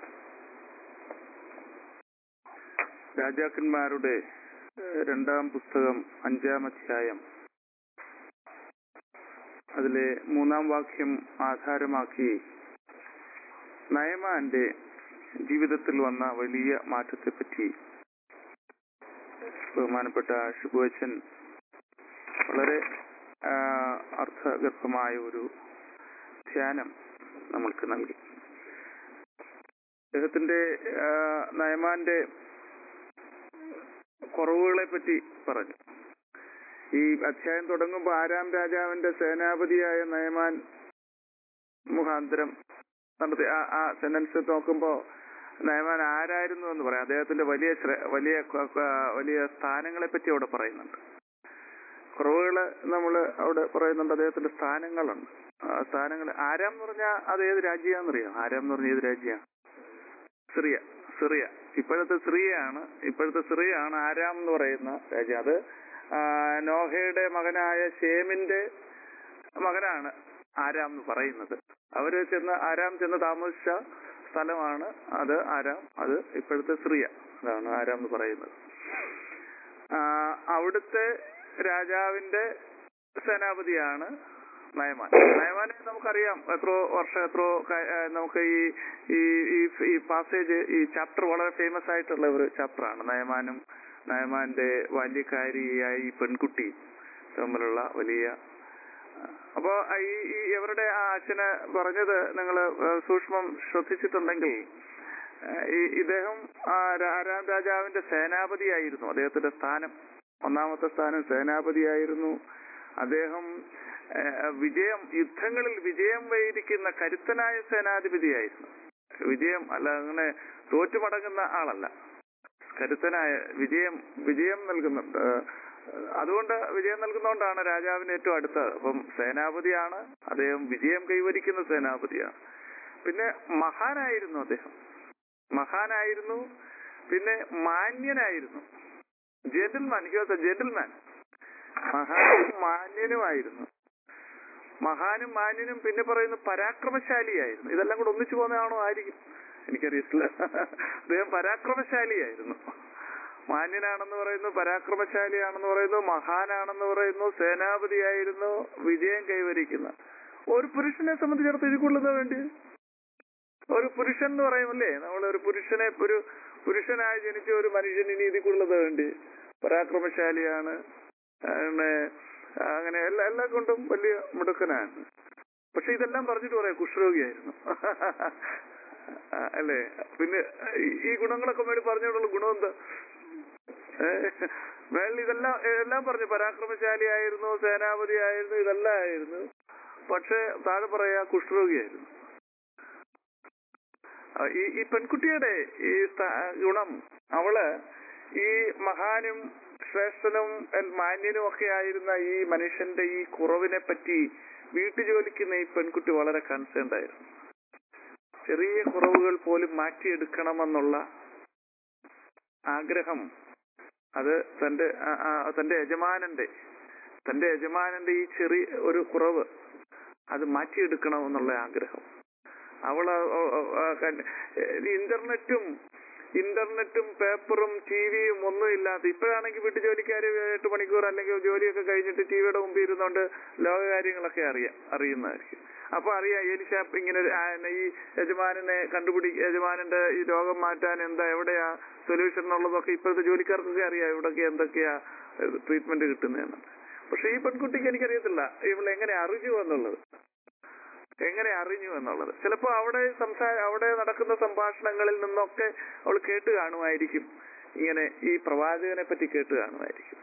രാജാക്കന്മാരുടെ ഏഹ്, രണ്ടാം പുസ്തകം അഞ്ചാം അധ്യായം അതിലെ മൂന്നാം വാക്യം ആധാരമാക്കി നയമാന്റെ ജീവിതത്തിൽ വന്ന വലിയ മാറ്റത്തെപ്പറ്റി ബഹുമാനപ്പെട്ട ഷിബുവച്ചൻ വളരെ ആ, അർത്ഥഗർഭമായ ഒരു ധ്യാനം നമ്മൾക്ക് നൽകി അദ്ദേഹത്തിന്റെ ആ, നയമാന്റെ കുറവുകളെ പറ്റി പറഞ്ഞു ഈ അധ്യായം തുടങ്ങുമ്പോൾ ആരാം രാജാവിന്റെ സേനാപതിയായ നയമാൻ മുഖാന്തരം നടത്തി ആ ആ സെന്റൻസ് നോക്കുമ്പോ നയമാൻ ആരായിരുന്നു എന്ന് പറയാം അദ്ദേഹത്തിന്റെ വലിയ ശ്ര- വലിയ ക- ക- വലിയ സ്ഥാനങ്ങളെ പറ്റി അവിടെ പറയുന്നുണ്ട് കുറവുകള് നമ്മൾ അവിടെ പറയുന്നുണ്ട് അദ്ദേഹത്തിന്റെ സ്ഥാനങ്ങളുണ്ട് ആ സ്ഥാനങ്ങൾ ആരാം എന്ന് പറഞ്ഞാൽ അത് ഏത് രാജ്യമാണെന്നറിയാം ആരാം എന്ന് പറഞ്ഞാൽ ഏത് രാജ്യമാണ് സിറിയ സിറിയ ഇപ്പോഴത്തെ സിറിയയാണ് ഇപ്പോഴത്തെ സിറിയയാണ് ആരാം എന്ന് പറയുന്ന രാജ്യം അത് ആ, നോഹയുടെ മകനായ ഷേമിന്റെ മകനാണ് ആരാം എന്ന് പറയുന്നത് അവര് ചെന്ന് ആരാം ചെന്ന് താമസിച്ച സ്ഥലമാണ് അത് ആരാം അത് ഇപ്പോഴത്തെ സിറിയ അതാണ് ആരാം എന്ന് പറയുന്നത് ആ, അവിടുത്തെ രാജാവിന്റെ സേനാപതിയാണ് നയമാൻ നയമാനെ നമുക്കറിയാം എത്രയോ വർഷം എത്രയോ ക- ആ, നമുക്ക് ഈ ഈ ഈ ഈ പാസേജ് ഈ ചാപ്റ്റർ വളരെ ഫേമസ് ആയിട്ടുള്ള ഒരു ചാപ്റ്ററാണ് നയമാനും നയമാന്റെ ബാല്യക്കാരിയായ ഈ പെൺകുട്ടി തമ്മിലുള്ള വലിയ അപ്പോ ഈ ഈ ഇവരുടെ ആ അച്ഛന് പറഞ്ഞത് നിങ്ങൾ സൂക്ഷ്മം ശ്രദ്ധിച്ചിട്ടുണ്ടെങ്കിൽ ആ, ഈ ഇദ്ദേഹം ആ രാ- ആരാം രാജാവിന്റെ സേനാപതിയായിരുന്നു അദ്ദേഹത്തിന്റെ സ്ഥാനം ഒന്നാമത്തെ സ്ഥാനം സേനാപതിയായിരുന്നു അദ്ദേഹം ആ, വിജയം യുദ്ധങ്ങളിൽ വിജയം വൈരിക്കുന്ന കരുത്തനായ സേനാധിപതിയായിരുന്നു വിജയം അല്ല അങ്ങനെ തോറ്റുമടങ്ങുന്ന ആളല്ല കരുത്തനായ വിജയം വിജയം നൽകുന്നുണ്ട് ആ, അതുകൊണ്ട് വിജയം നൽകുന്നതുകൊണ്ടാണ് രാജാവിന് ഏറ്റവും അടുത്തത് അപ്പം സേനാപതിയാണ് അദ്ദേഹം വിജയം കൈവരിക്കുന്ന സേനാപതിയാണ് പിന്നെ മഹാനായിരുന്നു അദ്ദേഹം മഹാനായിരുന്നു പിന്നെ മാന്യനായിരുന്നു gentleman he was a gentleman മഹാനും മാന്യനുമായിരുന്നു മഹാനും മാന്യനും പിന്നെ പറയുന്നു പരാക്രമശാലിയായിരുന്നു ഇതെല്ലാം കൂടെ ഒന്നിച്ചു പോകുന്നതാണോ ആയിരിക്കും എനിക്കറിയത്തില്ല അദ്ദേഹം പരാക്രമശാലിയായിരുന്നു മാന്യനാണെന്ന് പറയുന്നു പരാക്രമശാലിയാണെന്ന് പറയുന്നു മഹാനാണെന്ന് പറയുന്നു സേനാപതിയായിരുന്നു വിജയം കൈവരിക്കുന്ന ഒരു പുരുഷനെ സംബന്ധിച്ചിടത്ത് ഇതിക്കൊള്ളുന്നത് വേണ്ടി ഒരു പുരുഷൻ എന്ന് പറയുമല്ലേ നമ്മൾ ഒരു പുരുഷനെ ഒരു പുരുഷനായി ജനിച്ച ഒരു മനുഷ്യൻ ഇനി ഇതിക്കൊള്ളുന്നത് വേണ്ടി പരാക്രമശാലിയാണ് അങ്ങനെ അങ്ങനെ എല്ലാ എല്ലാം കൊണ്ടും വലിയ മിടുക്കനാണ് പക്ഷെ ഇതെല്ലാം പറഞ്ഞിട്ട് പറയാം കുഷ്ഠരോഗിയായിരുന്നു ആ, അല്ലേ പിന്നെ ഈ- ഈ ഗുണങ്ങളൊക്കെ മേടി പറഞ്ഞോണ്ടുള്ള ഗുണം എന്താ ഏഹ് മേളിൽ ഇതെല്ലാം എല്ലാം പറഞ്ഞു പരാക്രമശാലിയായിരുന്നു സേനാപതിയായിരുന്നു ഇതെല്ലാം ആയിരുന്നു പക്ഷെ താഴെ പറയാ കുഷ്ഠരോഗിയായിരുന്നു ആ, ഈ ഈ പെൺകുട്ടിയുടെ ഈ സ്ഥാ- ഗുണം അവള് ഈ മഹാനും ശ്രേഷ്ഠനും എൽ- മാന്യനും ഒക്കെ ആയിരുന്ന ഈ മനുഷ്യന്റെ ഈ കുറവിനെ പറ്റി വീട്ടുജോലിക്കുന്ന ഈ പെൺകുട്ടി വളരെ കൺസേൺഡ് ആയിരുന്നു ചെറിയ കുറവുകൾ പോലും മാറ്റിയെടുക്കണമെന്നുള്ള ആഗ്രഹം അത് തന്റെ ആ- ആ- തന്റെ യജമാനന്റെ തന്റെ യജമാനന്റെ ഈ ചെറിയ ഒരു കുറവ് അത് മാറ്റിയെടുക്കണമെന്നുള്ള ആഗ്രഹം അവൾ ഇന്റർനെറ്റും ഇന്റർനെറ്റും പേപ്പറും ടിവിയും ഒന്നും ഇല്ലാത്ത ഇപ്പോഴാണെങ്കിൽ വീട്ടു ജോലിക്കാര് എട്ട് മണിക്കൂർ അല്ലെങ്കിൽ ജോലിയൊക്കെ കഴിഞ്ഞിട്ട് ടിവിയുടെ മുമ്പിൽ ഇരുന്നുകൊണ്ട് ലോകകാര്യങ്ങളൊക്കെ അറിയാം അറിയുന്നതായിരിക്കും അപ്പൊ അറിയാം ഏലിശാപ്പ് ഇങ്ങനെ ഒരു, ആ, ഈ യജമാനനെ കണ്ടുപിടി യജമാനന്റെ ഈ രോഗം മാറ്റാൻ എന്താ എവിടെയാ സൊല്യൂഷൻ എന്നുള്ളതൊക്കെ ഇപ്പോഴത്തെ ജോലിക്കാർക്കൊക്കെ അറിയാം ഇവിടൊക്കെ എന്തൊക്കെയാ ട്രീറ്റ്മെന്റ് കിട്ടുന്നതെന്ന് പക്ഷെ ഈ പെൺകുട്ടിക്ക് എനിക്കറിയത്തില്ല ഇവൾ എങ്ങനെ അറിഞ്ഞു എന്നുള്ളത് എങ്ങനെ അറിഞ്ഞു എന്നുള്ളത് ചിലപ്പോ അവിടെ സംസാ അവിടെ നടക്കുന്ന സംഭാഷണങ്ങളിൽ നിന്നൊക്കെ അവൾ കേട്ട് കാണുമായിരിക്കും ഇങ്ങനെ ഈ പ്രവാചകനെ പറ്റി കേട്ട് കാണുമായിരിക്കും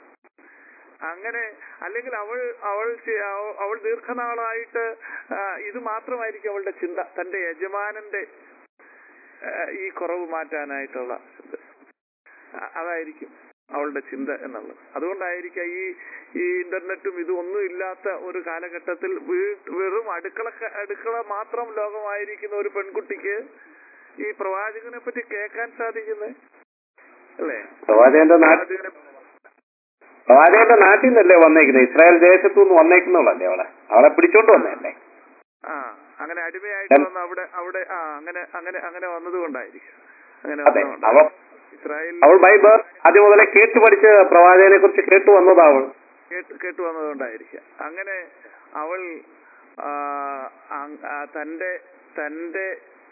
അങ്ങനെ അല്ലെങ്കിൽ അവൾ അവൾ ചെ- അവ- അവൾ ദീർഘനാളായിട്ട് ആ, ഇത് മാത്രമായിരിക്കും അവളുടെ ചിന്ത തന്റെ യജമാനന്റെ ആ, ഈ കുറവ് മാറ്റാനായിട്ടുള്ള ചിന്ത അ- അതായിരിക്കും അവളുടെ ചിന്ത എന്നുള്ളത് അതുകൊണ്ടായിരിക്കാം ഈ ഈ ഇന്റർനെറ്റും ഇതും ഒന്നും ഇല്ലാത്ത ഒരു കാലഘട്ടത്തിൽ വീ- വെറും അടുക്കള അടുക്കള മാത്രം ലോകമായിരിക്കുന്ന ഒരു പെൺകുട്ടിക്ക് ഈ പ്രവാചകനെ പറ്റി കേൾക്കാൻ സാധിക്കുന്നത് അല്ലേ പ്രവാചകന്റെ നാട്ടിൽ പ്രവാചകനെ പ്രവാചകന്റെ നാട്ടിൽ നിന്നല്ലേ വന്നേക്കുന്നത് ഇസ്രായേൽ ദേശത്തു നിന്ന് വന്നേക്കുന്നുള്ളല്ലേ അവളെ അവളെ പിടിച്ചോണ്ട് വന്നതല്ലേ ആ അങ്ങനെ അടിമയായിട്ട് വന്ന് അവിടെ അവിടെ ആ അങ്ങനെ അങ്ങനെ അങ്ങനെ വന്നത് കൊണ്ടായിരിക്കും അങ്ങനെ അതെ വന്നതുകൊണ്ട് അവൾ ഇസ്രായേൽ അവൾ ബൈബിൾ ആദ്യം മുതലേ കേട്ട് പഠിച്ച് പ്രവാചകനെ കുറിച്ച് കേട്ടു വന്നതാ അവൾ കേട്ട് കേട്ടു വന്നതുകൊണ്ടായിരിക്കാം അങ്ങനെ അവൾ ആ, അങ്- ആ, തന്റെ തന്റെ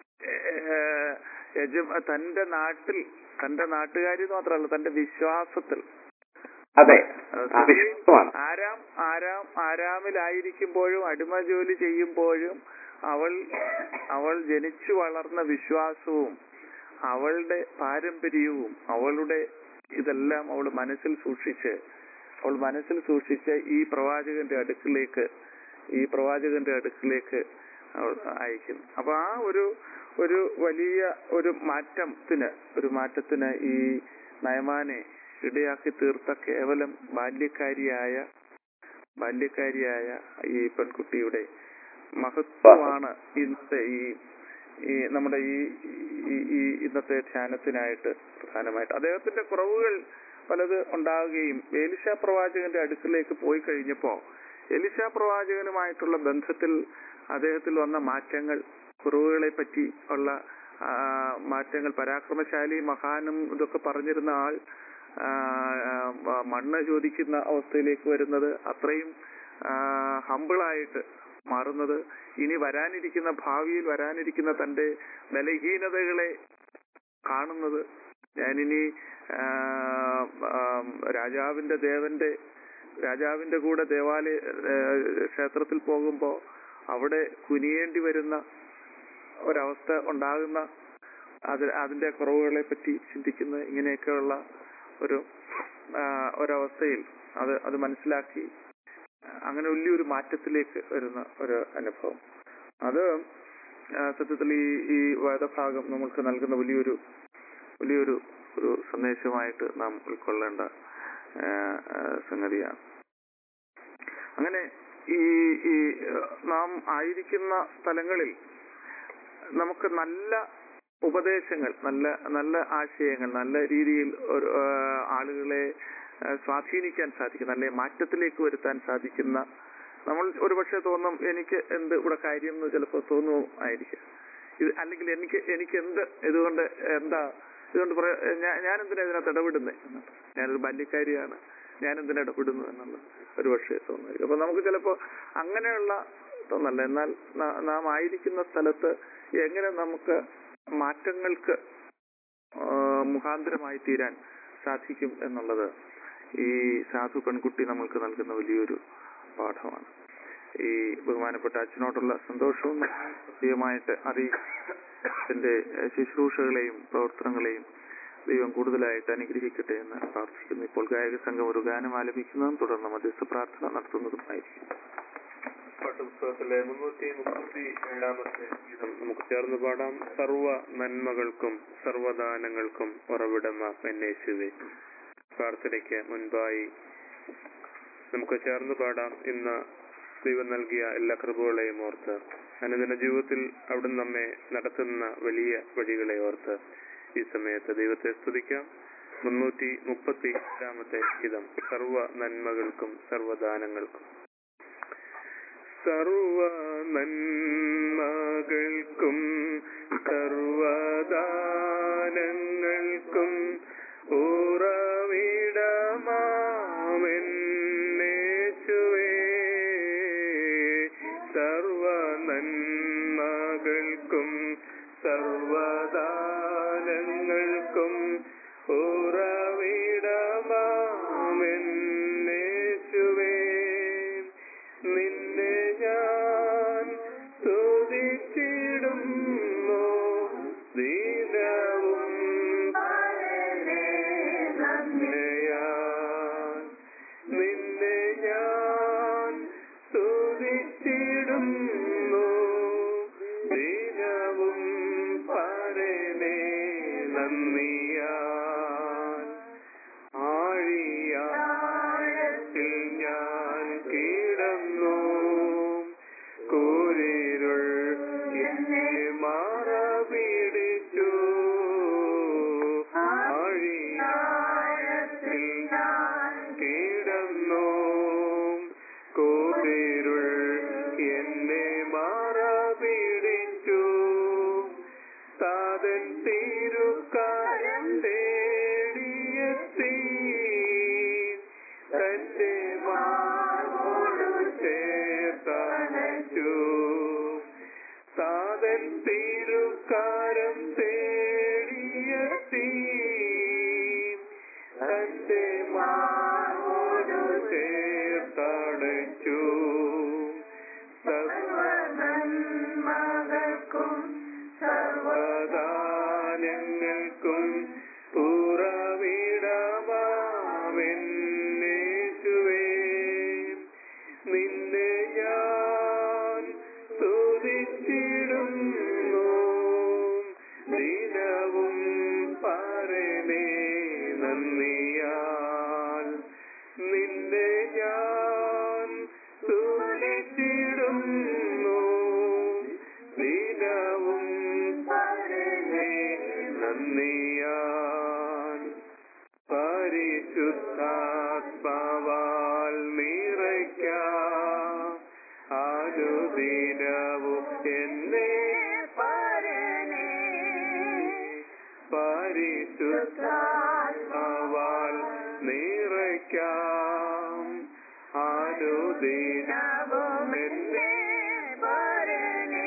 ഏഹ്, യജമ തന്റെ നാട്ടിൽ തന്റെ നാട്ടുകാരി മാത്രമല്ല തന്റെ വിശ്വാസത്തിൽ അതെ അത് ആ, വിശ്വാസമാണ് ആരാം ആരാം ആരാമിലായിരിക്കുമ്പോഴും അടിമ ജോലി ചെയ്യുമ്പോഴും അവൾ അവൾ ജനിച്ചു വളർന്ന വിശ്വാസവും അവളുടെ പാരമ്പര്യവും അവളുടെ ഇതെല്ലാം അവൾ മനസ്സിൽ സൂക്ഷിച്ച് അവൾ മനസ്സിൽ സൂക്ഷിച്ച് ഈ പ്രവാചകന്റെ അടുക്കിലേക്ക് ഈ പ്രവാചകന്റെ അടുക്കിലേക്ക് അവൾ അയക്കുന്നു അപ്പൊ ആ ഒരു ഒരു വലിയ ഒരു മാറ്റത്തിന് ഒരു മാറ്റത്തിന് ഈ നയമാനെ ഇടയാക്കി തീർത്ത കേവലം ബാല്യക്കാരിയായ ബാല്യക്കാരിയായ ഈ പെൺകുട്ടിയുടെ മഹത്വമാണ് ഇന്നത്തെ ഈ ഈ നമ്മുടെ ഈ ഈ- ഈ ഇന്നത്തെ ധ്യാനത്തിനായിട്ട് പ്രധാനമായിട്ട് അദ്ദേഹത്തിന്റെ കുറവുകൾ പലത് ഉണ്ടാവുകയും എലിശ പ്രവാചകന്റെ അടുക്കിലേക്ക് പോയി കഴിഞ്ഞപ്പോ എലിശ പ്രവാചകനുമായിട്ടുള്ള ബന്ധത്തിൽ അദ്ദേഹത്തിൽ വന്ന മാറ്റങ്ങൾ കുറവുകളെ പറ്റി ഉള്ള ആ, മാറ്റങ്ങൾ പരാക്രമശാലി മഹാനും ഇതൊക്കെ പറഞ്ഞിരുന്ന ആൾ ആ, ആ, മണ്ണ് ചോദിക്കുന്ന അവസ്ഥയിലേക്ക് വരുന്നത് അത്രയും ഹമ്പിളായിട്ട് മാറുന്നത് ഇനി വരാനിരിക്കുന്ന ഭാവിയിൽ വരാനിരിക്കുന്ന തന്റെ ബലഹീനതകളെ കാണുന്നത് ഞാനിനി ആ, ആ, രാജാവിന്റെ ദേവന്റെ രാജാവിന്റെ കൂടെ ദേവാലയ ഏ, ക്ഷേത്രത്തിൽ പോകുമ്പോ അവിടെ കുനിയേണ്ടി വരുന്ന ഒരവസ്ഥ ഉണ്ടാകുന്ന അത് അതിന്റെ കുറവുകളെ പറ്റി ചിന്തിക്കുന്ന ഇങ്ങനെയൊക്കെയുള്ള ഒരു ആ, ഒരവസ്ഥയിൽ അത് അത് മനസ്സിലാക്കി അങ്ങനെ വലിയൊരു മാറ്റത്തിലേക്ക് വരുന്ന ഒരു അനുഭവം അത് ആ, സത്യത്തിൽ ഈ ഈ വേദഭാഗം നമ്മൾക്ക് നൽകുന്ന വലിയൊരു വലിയൊരു ഒരു സന്ദേശമായിട്ട് നാം ഉൾക്കൊള്ളേണ്ട ആ, ആ, സംഗതിയാണ് അങ്ങനെ ഈ ഈ ആ, നാം ആയിരിക്കുന്ന സ്ഥലങ്ങളിൽ നമുക്ക് നല്ല ഉപദേശങ്ങൾ നല്ല നല്ല ആശയങ്ങൾ നല്ല രീതിയിൽ ഒരു ആ, ആളുകളെ ആ, സ്വാധീനിക്കാൻ സാധിക്കുന്ന അല്ലെ മാറ്റത്തിലേക്ക് വരുത്താൻ സാധിക്കുന്ന നമ്മൾ ഒരുപക്ഷെ തോന്നും എനിക്ക് എന്ത് ഇവിടെ കാര്യം എന്ന് ചിലപ്പോൾ തോന്നും ആയിരിക്കും ഇത് അല്ലെങ്കിൽ എനിക്ക് എനിക്ക് എന്ത് ഇതുകൊണ്ട് എന്താ ഇതുകൊണ്ട് പറയാ ഞാൻ ഞാൻ എന്തിനാ ഇതിനകത്ത് ഇടപെടുന്നത് ഞാനൊരു ബാല്യക്കാരിയാണ് ഞാൻ എന്തിനാ ഇടപെടുന്നു എന്നുള്ളത് ഒരു പക്ഷേ തോന്നുമായിരിക്കും അപ്പൊ നമുക്ക് ചിലപ്പോ അങ്ങനെയുള്ള തോന്നല്ല എന്നാൽ ന- നാം ആയിരിക്കുന്ന സ്ഥലത്ത് എങ്ങനെ നമുക്ക് മാറ്റങ്ങൾക്ക് ആ, മുഖാന്തരമായി തീരാൻ സാധിക്കും എന്നുള്ളത് ഈ സാധു പെൺകുട്ടി നമ്മൾക്ക് നൽകുന്ന വലിയൊരു പാഠമാണ് ഈ ബഹുമാനപ്പെട്ട അച്ഛനോടുള്ള സന്തോഷവും പ്രത്യേകമായിട്ട് അറിയിന്റെ ശുശ്രൂഷകളെയും പ്രവർത്തനങ്ങളെയും ദൈവം കൂടുതലായിട്ട് അനുഗ്രഹിക്കട്ടെ എന്ന് പ്രാർത്ഥിക്കുന്നു ഇപ്പോൾ ഗായക സംഘം ഒരു ഗാനം ആലപിക്കുന്നതും തുടർന്ന് മധ്യസ്ഥ പ്രാർത്ഥന നടത്തുന്നതുമായിരിക്കും പാഠപുസ്തകത്തിലെ മുന്നൂറ്റി മുപ്പത്തി ഏഴാമത്തെ ഗീതം നമുക്ക് ചേർന്ന് പാടാം സർവ നന്മകൾക്കും സർവദാനങ്ങൾക്കും ഉറവിടമ എന്നേശുവേ പ്രാർത്ഥനയ്ക്ക് മുൻപായി നമുക്ക് ചേർന്ന് പാടാം ഇന്ന് ദൈവം നൽകിയ എല്ലാ കൃപകളെയും ഓർത്ത് അനുദിന ജീവിതത്തിൽ അവിടുന്ന് നമ്മെ നടത്തുന്ന വലിയ വഴികളെ ഓർത്ത് ഈ സമയത്ത് ദൈവത്തെ സ്തുതിക്കാം മുന്നൂറ്റി മുപ്പത്തി ഏഴാമത്തെ ഗീതം സർവ നന്മകൾക്കും സർവദാനങ്ങൾക്കും സർവ നന്മകൾക്കും സർവദാനങ്ങൾക്കും ഉറവിടമാമെന്നേശുവേ സർവ നന്മകൾക്കും സർവദാനങ്ങൾക്കും ഉറവിടമാമെന്നേശുവേ നിന്നെ ഞാൻ സ്തുതിച്ചിടുന്നു ദീനവും ഞാൻ നിന്നെ ഞാൻ സ്തുതിച്ചിടുന്നു ദിനവും പരനേ നന്ദിയാൻ ആഴിയാഴത്തിൽ ഞാൻ കിടന്നു കൂരിരുൾ എന്നെ മാറപിടിച്ചു ആഴിയാഴത്തിൽ ഞാൻ കിടന്നു കൂരിരുൾ എന്നെ മാറപിടിച്ചു താതൻ തിരുക്കാരം തേടിയെത്തി തന്റെ മാറോടു ചേർത്തണച്ചു താതൻ തിരുക്കാരം തേടിയെത്തി തന്റെ മാറോടു ചേർത്തണച്ചു സർവനന്മകൾക്കും സർവദാനങ്ങൾക്കും ഉറവിടമാമെന്നേശുവേ നിന്നെ ഞാൻ സ്തുതിച്ചിടുന്നു നന്ദിയാൽ നിന്നെ ഞാൻ സ്തുതിച്ചിടുന്നു ദിനവും പരനെ നന്ദിയാൽ പരിശുദ്ധാത്മാവാൽ നിറയ്ക്കാം അനുദിനവും എന്നെ പരനെ പരിശുദ്ധാത്മാവാൽ നിറയ്ക്കാം അനുദിനവും എന്നെ പരനെ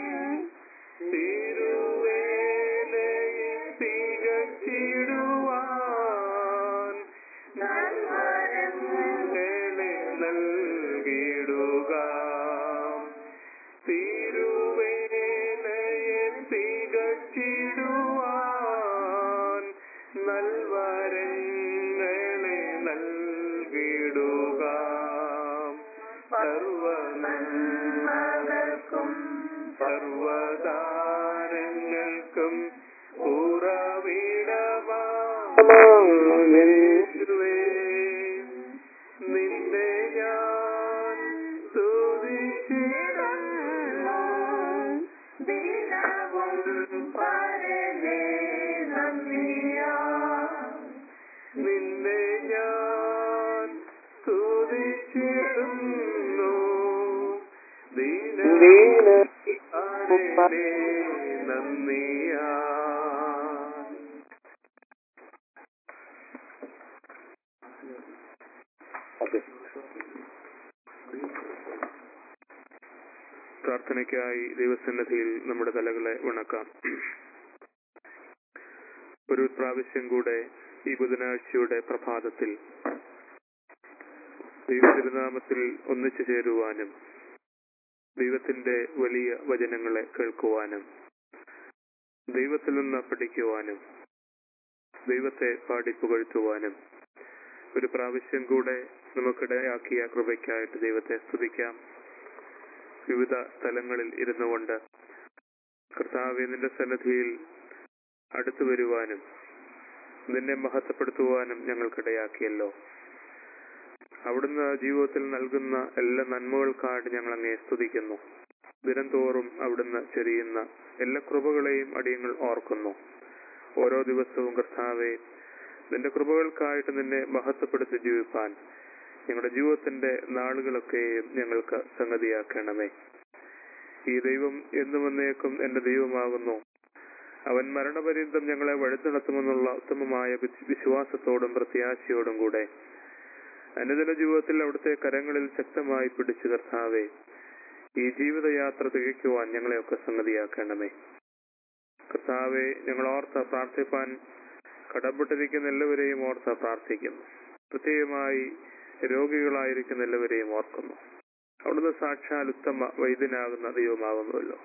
തിരുവേലയെ തികച്ചിടുവാൻ നന്മരങ്ങളെ നൽകിടുക തിരുവേലയെ തികച്ചിടുവാൻ നൽവരങ്ങളെ നൽകിടുക സർവനന്മകൾക്കും സർവദാനങ്ങൾക്കും ഉറവിടമാകുവേ നിന്നെ ഞാൻ സ്തുതിച്ചിടുന്നു ദിനവും പരനെ നന്ദിയാൽ നിന്നെ ഞാൻ സ്തുതിച്ചിടുന്നു ദിനവും പരനെ നന്ദിയാൽ ഓക്കെ പ്രാർത്ഥനയ്ക്കായി ദൈവസന്നിധിയിൽ നമ്മുടെ തലകളെ വണക്കാം ഒരു പ്രാവശ്യം കൂടെ ഈ ബുധനാഴ്ചയുടെ പ്രഭാതത്തിൽ ദൈവതിരുനാമത്തിൽ ഒന്നിച്ചു ചേരുവാനും ദൈവത്തിന്റെ വലിയ വചനങ്ങളെ കേൾക്കുവാനും ദൈവത്തിൽ നിന്ന് പഠിക്കുവാനും ദൈവത്തെ പാടി പുകഴ്ത്തുവാനും ഒരു പ്രാവശ്യം കൂടെ നമുക്കിടയാക്കിയ കൃപയ്ക്കായിട്ട് ദൈവത്തെ സ്തുതിക്കാം വിവിധ സ്ഥലങ്ങളിൽ ഇരുന്നു കൊണ്ട് കർത്താവെ നിന്റെ സന്നിധിയിൽ അടുത്തു വരുവാനും നിന്നെ മഹത്വപ്പെടുത്തുവാനും ഞങ്ങൾക്കിടയാക്കിയല്ലോ അവിടുന്ന് ജീവിതത്തിൽ നൽകുന്ന എല്ലാ നന്മകൾക്കായിട്ട് ഞങ്ങൾ അങ്ങേ സ്തുതിക്കുന്നു ദിനം തോറും അവിടുന്ന് ചെറിയുന്ന എല്ലാ കൃപകളെയും അടിയങ്ങൾ ഓർക്കുന്നു ഓരോ ദിവസവും കർത്താവെ നിന്റെ കൃപകൾക്കായിട്ട് നിന്നെ മഹത്വപ്പെടുത്തി ജീവിപ്പാൻ ഞങ്ങളുടെ ജീവിതത്തിന്റെ നാളുകളൊക്കെയും ഞങ്ങൾക്ക് സംഗതിയാക്കണമേ ഈ ദൈവം എന്നും എന്നേക്കും എന്റെ ദൈവമാകുന്നു അവൻ മരണപര്യന്തം ഞങ്ങളെ വഴിനടത്തുമെന്നുള്ള ഉത്തമമായ വിശ്- വിശ്വാസത്തോടും പ്രത്യാശയോടും കൂടെ അനുദിന ജീവിതത്തിൽ അവിടുത്തെ കരങ്ങളിൽ ശക്തമായി പിടിച്ചു കർത്താവെ ഈ ജീവിതയാത്ര തികയ്ക്കുവാൻ ഞങ്ങളെയൊക്കെ സംഗതിയാക്കണമേ കർത്താവെ ഞങ്ങൾ ഓർത്ത പ്രാർത്ഥിപ്പാൻ കടപ്പെട്ടിരിക്കുന്ന എല്ലാവരെയും ഓർത്ത് പ്രാർത്ഥിക്കുന്നു പ്രത്യേകമായി രോഗികളായിരിക്കുന്ന എല്ലാവരെയും ഓർക്കുന്നു അവിടുന്ന് സാക്ഷാൽ ഉത്തമ വൈദ്യനാകുന്ന ദൈവമാകുന്നുവല്ലോ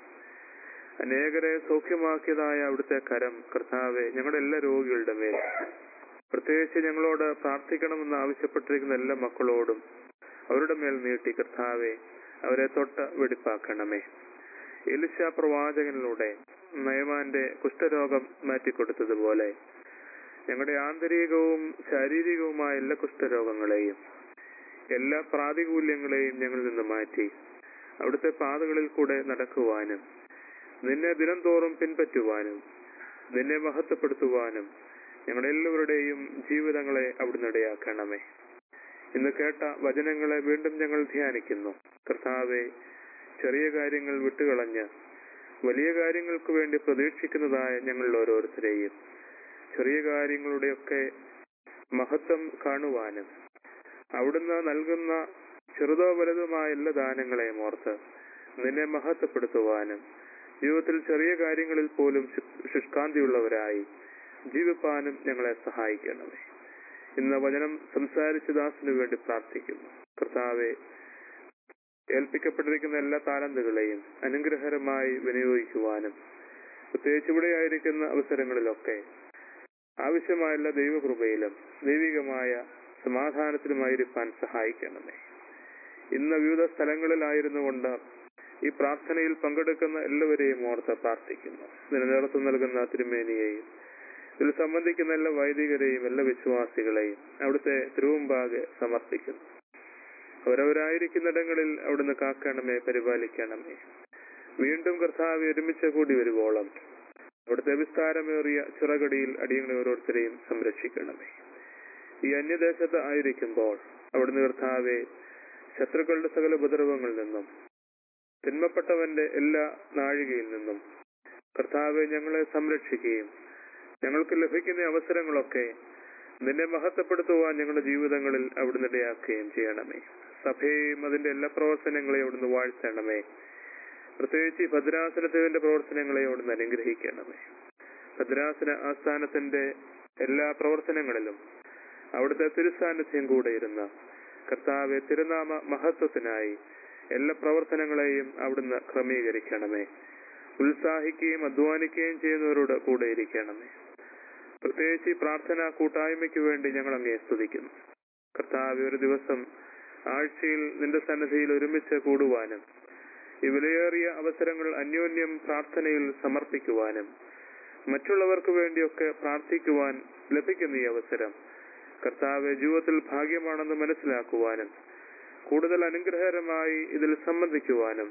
അനേകരെ സൗഖ്യമാക്കിയതായ അവിടുത്തെ കരം കർത്താവെ ഞങ്ങളുടെ എല്ലാ രോഗികളുടെ മേൽ പ്രത്യേകിച്ച് ഞങ്ങളോട് പ്രാർത്ഥിക്കണമെന്ന് ആവശ്യപ്പെട്ടിരിക്കുന്ന എല്ലാ മക്കളോടും അവരുടെ മേൽ നീട്ടി കർത്താവെ അവരെ തൊട്ട് വെടിപ്പാക്കണമേ എലിശ പ്രവാചകനിലൂടെ നയമാന്റെ കുഷ്ഠരോഗം മാറ്റിക്കൊടുത്തതുപോലെ ഞങ്ങളുടെ ആന്തരികവും ശാരീരികവുമായ എല്ലാ കുഷ്ഠരോഗങ്ങളെയും എല്ലാ പ്രാതികൂല്യങ്ങളെയും ഞങ്ങളിൽ നിന്ന് മാറ്റി അവിടുത്തെ പാതകളിൽ കൂടെ നടക്കുവാനും നിന്നെ ദിനം തോറും പിൻപറ്റുവാനും നിന്നെ മഹത്വപ്പെടുത്തുവാനും ഞങ്ങളുടെ എല്ലാവരുടെയും ജീവിതങ്ങളെ അവിടുന്ന് ഇടയാക്കണമേ ഇന്ന് കേട്ട വചനങ്ങളെ വീണ്ടും ഞങ്ങൾ ധ്യാനിക്കുന്നു കർത്താവെ ചെറിയ കാര്യങ്ങൾ വിട്ടുകളഞ്ഞ് വലിയ കാര്യങ്ങൾക്ക് വേണ്ടി പ്രതീക്ഷിക്കുന്നതായ ഞങ്ങളിൽ ഓരോരുത്തരെയും ചെറിയ കാര്യങ്ങളുടെയൊക്കെ മഹത്വം കാണുവാനും അവിടുന്ന് നൽകുന്ന ചെറുതോ വലുതുമായ എല്ലാ ദാനങ്ങളെയും ഓർത്ത് നിന്നെ മഹത്വപ്പെടുത്തുവാനും ജീവിതത്തിൽ ചെറിയ കാര്യങ്ങളിൽ പോലും ശു- ശുഷ്കാന്തിയുള്ളവരായി ജീവിപ്പാനും ഞങ്ങളെ സഹായിക്കണമേ ഇന്ന് വചനം സംസാരിച്ച ദാസിനു വേണ്ടി പ്രാർത്ഥിക്കുന്നു കർത്താവെ ഏൽപ്പിക്കപ്പെട്ടിരിക്കുന്ന എല്ലാ താലന്തുകളെയും അനുഗ്രഹരമായി വിനിയോഗിക്കുവാനും പ്രത്യേകിച്ച് ഇവിടെ ആയിരിക്കുന്ന അവസരങ്ങളിലൊക്കെ ആവശ്യമായ എല്ലാ ദൈവകൃപയിലും ദൈവികമായ സമാധാനത്തിലുമായിരിക്കാൻ സഹായിക്കണമേ ഇന്ന് വിവിധ സ്ഥലങ്ങളിലായിരുന്നു കൊണ്ട് ഈ പ്രാർത്ഥനയിൽ പങ്കെടുക്കുന്ന എല്ലാവരെയും ഓർത്ത് പ്രാർത്ഥിക്കുന്നു ഇതിന് നേതൃത്വം നൽകുന്ന തിരുമേനിയെയും ഇതിൽ സംബന്ധിക്കുന്ന എല്ലാ വൈദികരെയും എല്ലാ വിശ്വാസികളെയും അവിടുത്തെ തിരുവുമ്പാകെ സമർപ്പിക്കുന്നു അവരവരായിരിക്കുന്നിടങ്ങളിൽ അവിടുന്ന് കാക്കണമേ പരിപാലിക്കണമേ വീണ്ടും കർത്താവ് ഒരുമിച്ച് കൂടി വരുവോളം അവിടുത്തെ വിസ്താരമേറിയ ചിറകടിയിൽ അടിയങ്ങളെ ഓരോരുത്തരെയും സംരക്ഷിക്കണമേ ഈ അന്യദേശത്ത് ആയിരിക്കുമ്പോൾ അവിടുന്ന് കർത്താവെ ശത്രുക്കളുടെ സകല ഉപദ്രവങ്ങളിൽ നിന്നും തിന്മപ്പെട്ടവന്റെ എല്ലാ നാഴികയിൽ നിന്നും കർത്താവെ ഞങ്ങളെ സംരക്ഷിക്കുകയും ഞങ്ങൾക്ക് ലഭിക്കുന്ന അവസരങ്ങളൊക്കെ നിന്നെ മഹത്വപ്പെടുത്തുവാൻ ഞങ്ങളുടെ ജീവിതങ്ങളിൽ അവിടുന്ന് ഇടയാക്കുകയും ചെയ്യണമേ സഭയെയും അതിന്റെ എല്ലാ പ്രവർത്തനങ്ങളെയും അവിടുന്ന് വാഴ്ത്തണമേ പ്രത്യേകിച്ച് ഈ ഭദ്രാസനത്തിന്റെ പ്രവർത്തനങ്ങളെ അവിടുന്ന് അനുഗ്രഹിക്കണമേ ഭദ്രാസന ആസ്ഥാനത്തിന്റെ എല്ലാ പ്രവർത്തനങ്ങളിലും അവിടുത്തെ തിരുസാന്നിധ്യം കൂടെ ഇരുന്ന കർത്താവെ തിരുനാമ മഹത്വത്തിനായി എല്ലാ പ്രവർത്തനങ്ങളെയും അവിടുന്ന് ക്രമീകരിക്കണമേ ഉത്സാഹിക്കുകയും അധ്വാനിക്കുകയും ചെയ്യുന്നവരോട് കൂടെ ഇരിക്കണമേ പ്രത്യേകിച്ച് ഈ പ്രാർത്ഥനാ കൂട്ടായ്മയ്ക്ക് വേണ്ടി ഞങ്ങൾ അങ്ങേ സ്തുതിക്കുന്നു കർത്താവ് ഒരു ദിവസം ആഴ്ചയിൽ നിന്റെ സന്നദ്ധിയിൽ ഒരുമിച്ച് കൂടുവാനും ഈ വിലയേറിയ അവസരങ്ങൾ അന്യോന്യം പ്രാർത്ഥനയിൽ സമർപ്പിക്കുവാനും മറ്റുള്ളവർക്ക് വേണ്ടിയൊക്കെ പ്രാർത്ഥിക്കുവാൻ ലഭിക്കുന്ന ഈ അവസരം കർത്താവ് ജീവിതത്തിൽ ഭാഗ്യമാണെന്ന് മനസ്സിലാക്കുവാനും കൂടുതൽ അനുഗ്രഹകരമായി ഇതിൽ സംബന്ധിക്കുവാനും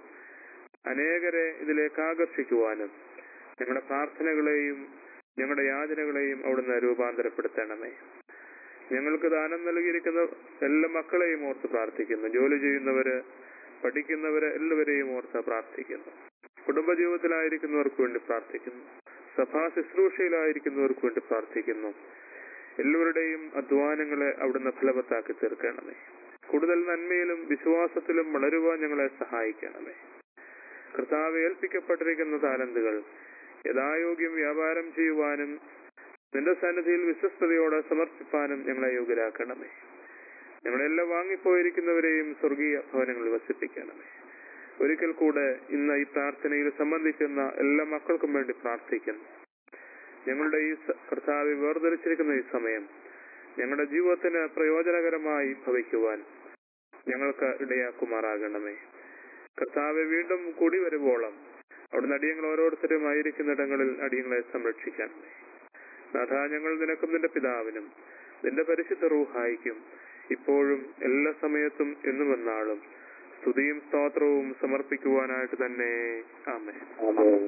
അനേകരെ ഇതിലേക്ക് ആകർഷിക്കുവാനും ഞങ്ങളുടെ പ്രാർത്ഥനകളെയും ഞങ്ങളുടെ യാചനകളെയും അവിടുന്ന് രൂപാന്തരപ്പെടുത്തണമേ ഞങ്ങൾക്ക് ദാനം നൽകിയിരിക്കുന്ന എല്ലാ മക്കളെയും ഓർത്ത് പ്രാർത്ഥിക്കുന്നു ജോലി ചെയ്യുന്നവര് പഠിക്കുന്നവര് എല്ലാവരെയും ഓർത്ത് പ്രാർത്ഥിക്കുന്നു കുടുംബജീവിതത്തിലായിരിക്കുന്നവർക്ക് വേണ്ടി പ്രാർത്ഥിക്കുന്നു സഭാ ശുശ്രൂഷയിലായിരിക്കുന്നവർക്ക് വേണ്ടി പ്രാർത്ഥിക്കുന്നു എല്ലാവരുടെയും അധ്വാനങ്ങളെ അവിടുന്ന് ഫലവത്താക്കി തീർക്കണമേ കൂടുതൽ നന്മയിലും വിശ്വാസത്തിലും വളരുവാൻ ഞങ്ങളെ സഹായിക്കണമേ കർത്താവ് ഏൽപ്പിക്കപ്പെട്ടിരിക്കുന്ന താലന്തുകൾ യഥായോഗ്യം വ്യാപാരം ചെയ്യുവാനും നിന്റെ സന്നിധിയിൽ വിശ്വസ്തയോടെ സമർപ്പിപ്പാനും ഞങ്ങളെ യോഗ്യരാക്കണമേ ഞങ്ങളെല്ലാം വാങ്ങിപ്പോയിരിക്കുന്നവരെയും സ്വർഗീയ ഭവനങ്ങളിൽ വസിപ്പിക്കണമേ ഒരിക്കൽ കൂടെ ഇന്ന് ഈ പ്രാർത്ഥനയിൽ സംബന്ധിക്കുന്ന എല്ലാ മക്കൾക്കും വേണ്ടി പ്രാർത്ഥിക്കുന്നു ഞങ്ങളുടെ ഈ സ- കർത്താവ് വേർതിരിച്ചിരിക്കുന്ന ഈ സമയം ഞങ്ങളുടെ ജീവിതത്തിന് പ്രയോജനകരമായി ഭവിക്കുവാൻ ഞങ്ങൾക്ക് ഇടയാക്കുമാറാകണമേ കർത്താവ് വീണ്ടും കൂടി വരുവോളം അവിടുന്ന് അടിയങ്ങൾ ഓരോരുത്തരും ആയിരിക്കുന്നിടങ്ങളിൽ അടിയങ്ങളെ സംരക്ഷിക്കണമേ നാഥ ഞങ്ങൾ നിനക്കും നിന്റെ പിതാവിനും നിന്റെ പരിശുദ്ധ റൂഹായിക്കും ഇപ്പോഴും എല്ലാ സമയത്തും എന്നും എന്നാളും സ്തുതിയും സ്തോത്രവും സമർപ്പിക്കുവാനായിട്ട് തന്നെ ആമേ ആമേൻ.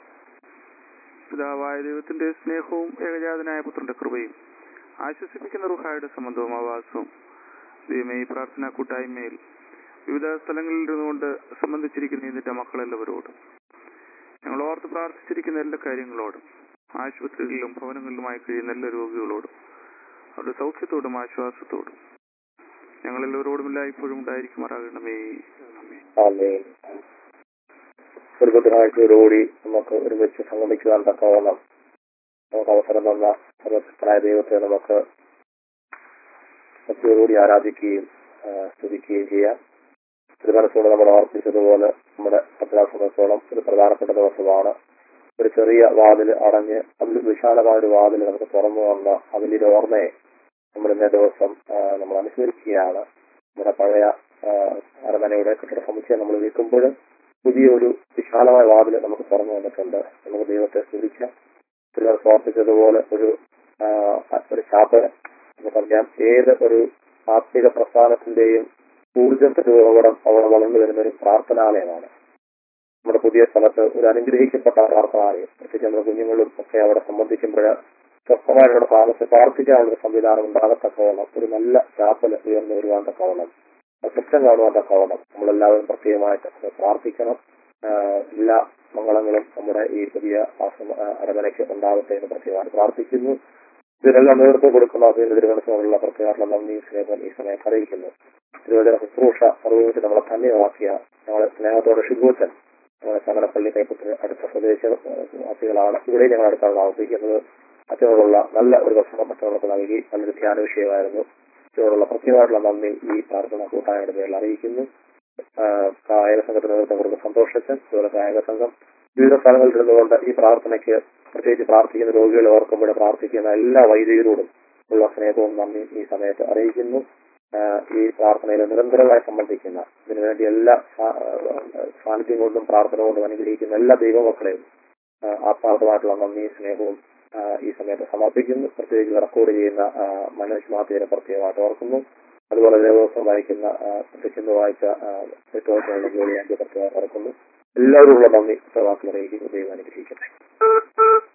പിതാവായ ദൈവത്തിന്റെ സ്നേഹവും ഏകജാതനായ പുത്രന്റെ കൃപയും ആശ്വസിപ്പിക്കുന്ന റുഹായുടെ സംബന്ധവും ആവാസവും ദൈവമേ ഈ പ്രാർത്ഥനാ കൂട്ടായ്മയിൽ വിവിധ സ്ഥലങ്ങളിൽ ഇരുന്നുകൊണ്ട് സംബന്ധിച്ചിരിക്കുന്ന ഇതിന്റെ മക്കളെല്ലാവരോടും ഞങ്ങൾ ഓർത്ത് പ്രാർത്ഥിച്ചിരിക്കുന്ന എല്ലാ കാര്യങ്ങളോടും ആശുപത്രികളിലും ഭവനങ്ങളിലുമായി കഴിയുന്ന എല്ലാ രോഗികളോടും അവരുടെ സൗഖ്യത്തോടും ആശ്വാസത്തോടും ഞങ്ങളെല്ലാവരോടും എല്ലായ്പ്പോഴും ഉണ്ടായിരിക്കുമാറാകണമേ ആമേൻ. ആമേൻ. ഒരു ബുധനാഴ്ചയോടുകൂടി നമുക്ക് ഒരുമിച്ച് സംഗമിക്കുവാൻ തക്കവണ്ണം നമുക്ക് അവസരം തന്ന സർവശക്തനായ ദൈവത്തെ നമുക്ക് ഭക്തിയോടുകൂടി ആരാധിക്കുകയും ആ, സ്തുതിക്കുകയും ചെയ്യാം തിരുമനസ്സോടെ നമ്മൾ ഓർപ്പിച്ചതുപോലെ നമ്മുടെ പത്രാസംബന്ധിച്ചോളം ഒരു പ്രധാനപ്പെട്ട ദിവസമാണ് ഒരു ചെറിയ വാതിൽ അടഞ്ഞ് അതിൽ വിശാലമായ ഒരു വാതിൽ നമുക്ക് തുറന്നു വന്ന അതിലൊരു ഓർമ്മയെ നമ്മൾ ഇന്നേ ദിവസം ആ, നമ്മൾ അനുസ്മരിക്കുകയാണ് നമ്മുടെ പഴയ ആ, അരമനയുടെ കെട്ടിട സമുച്ചയം നമ്മൾ വിൽക്കുമ്പോൾ പുതിയൊരു വിശാലമായ വാതിൽ നമുക്ക് തുറന്നു വന്നിട്ടുണ്ട് നമുക്ക് ദൈവത്തെ സ്തുതിക്കാം ചിലർ ഓർപ്പിച്ചതുപോലെ ഒരു ആ, ഒരു ചാപ്പൽ നമുക്കറിയാം ഏത് ഒരു ആത്മിക പ്രസ്ഥാനത്തിന്റെയും ഊർജത്തിന്റെ ഉറവിടം അവിടെ വളർന്നു വരുന്ന ഒരു പ്രാർത്ഥനാലയമാണ് നമ്മുടെ പുതിയ സ്ഥലത്ത് ഒരു അനുഗ്രഹിക്കപ്പെട്ട പ്രാർത്ഥനാലയം പ്രത്യേകിച്ച് നമ്മുടെ കുഞ്ഞുങ്ങളും ഒക്കെ അവിടെ സംബന്ധിക്കുമ്പോൾ സ്വസ്ഥമായിട്ട് താമസിച്ച് പ്രാർത്ഥിക്കാനുള്ള ഒരു സംവിധാനം ഉണ്ടാകത്തക്കവണ്ണം ഒരു നല്ല ചാപ്പൽ ഉയർന്നു വരുവാൻ തക്കവണ്ണം സ്വപ്നം കാണുവാൻ തക്കവണ്ണം നമ്മളെല്ലാവരും പ്രത്യേകമായിട്ട് പ്രാർത്ഥിക്കണം ആഹ് എല്ലാ മംഗളങ്ങളും നമ്മുടെ ഈ പുതിയ ആശ്രമ ആഹ് അരമനയ്ക്ക് ഉണ്ടാകട്ടെ എന്ന് പ്രത്യേകമായിട്ട് പ്രാർത്ഥിക്കുന്നു ഇതിനെല്ലാം നേതൃത്വം കൊടുക്കുന്ന അതിന്റെ തിരുവനന്തപുരമുള്ള പ്രത്യേക നന്ദി സ്നേഹം ഈ സമയം അറിയിക്കുന്നു തിരുവനന്തപുരം ശുശ്രൂഷ അറിവിച്ച് നമ്മളെ ധന്യമാക്കിയ ഞങ്ങളെ സ്നേഹത്തോടെ ഷിഗോച്ചൻ ഞങ്ങളെ ചങ്ങനപ്പള്ളി കൈപ്പത്തിന് അടുത്ത സ്വദേശവാസികളാണ് ഇവിടെ ഞങ്ങൾ അടുത്താണ് താമസിക്കുന്നത് അച്ഛനോടുള്ള നല്ല ഒരു ഭക്ഷണം ഭക്ഷണമൊക്കെ നൽകി നല്ലൊരു ധ്യാന വിഷയമായിരുന്നു അച്ഛനോടുള്ള പ്രത്യേകമായിട്ടുള്ള നന്ദി ഈ പ്രാർത്ഥന കൂട്ടായ്മയുടെ പേരിൽ അറിയിക്കുന്നു ആഹ് കായക സംഘത്തിന് നേതൃത്വം കൊടുത്ത സന്തോഷച്ചൻ അതുപോലെ കായക സംഘം വിവിധ സ്ഥലങ്ങളിൽ ഇരുന്നുകൊണ്ട് ഈ പ്രാർത്ഥനയ്ക്ക് പ്രത്യേകിച്ച് പ്രാർത്ഥിക്കുന്ന രോഗികളെ ഓർക്കുമ്പോൾ പ്രാർത്ഥിക്കുന്ന എല്ലാ വൈദികരോടും ഉള്ള സ്നേഹവും നന്ദി ഈ സമയത്ത് അറിയിക്കുന്നു ആഹ് ഈ പ്രാർത്ഥനയിൽ നിരന്തരമായി സംബന്ധിക്കുന്ന ഇതിനുവേണ്ടി എല്ലാ സാ- ആഹ് സാന്നിധ്യം കൊണ്ടും പ്രാർത്ഥന കൊണ്ടും അനുഗ്രഹിക്കുന്ന എല്ലാ ദൈവമക്കളെയും ആഹ് ആത്മാർത്ഥമായിട്ടുള്ള നന്ദി സ്നേഹവും ആ, ഈ സമയത്ത് സമർപ്പിക്കുന്നു പ്രത്യേകിച്ച് റെക്കോർഡ് ചെയ്യുന്ന ആ, മനോജ് മാത്യനെ പ്രത്യേകമായിട്ട് ഓർക്കുന്നു അതുപോലെ ദേവസ്വം വായിക്കുന്ന പ്രത്യക്ഷന്ന് വായിച്ച നെറ്റ്വർക്കുകളുടെ ജോലി ഞാൻ പ്രത്യേകം ഓർക്കുന്നു എല്ലാവരുമുള്ള നന്ദി വാക്കുകൾ അറിയിക്കുന്നു ദൈവം അനുഗ്രഹിക്കട്ടെ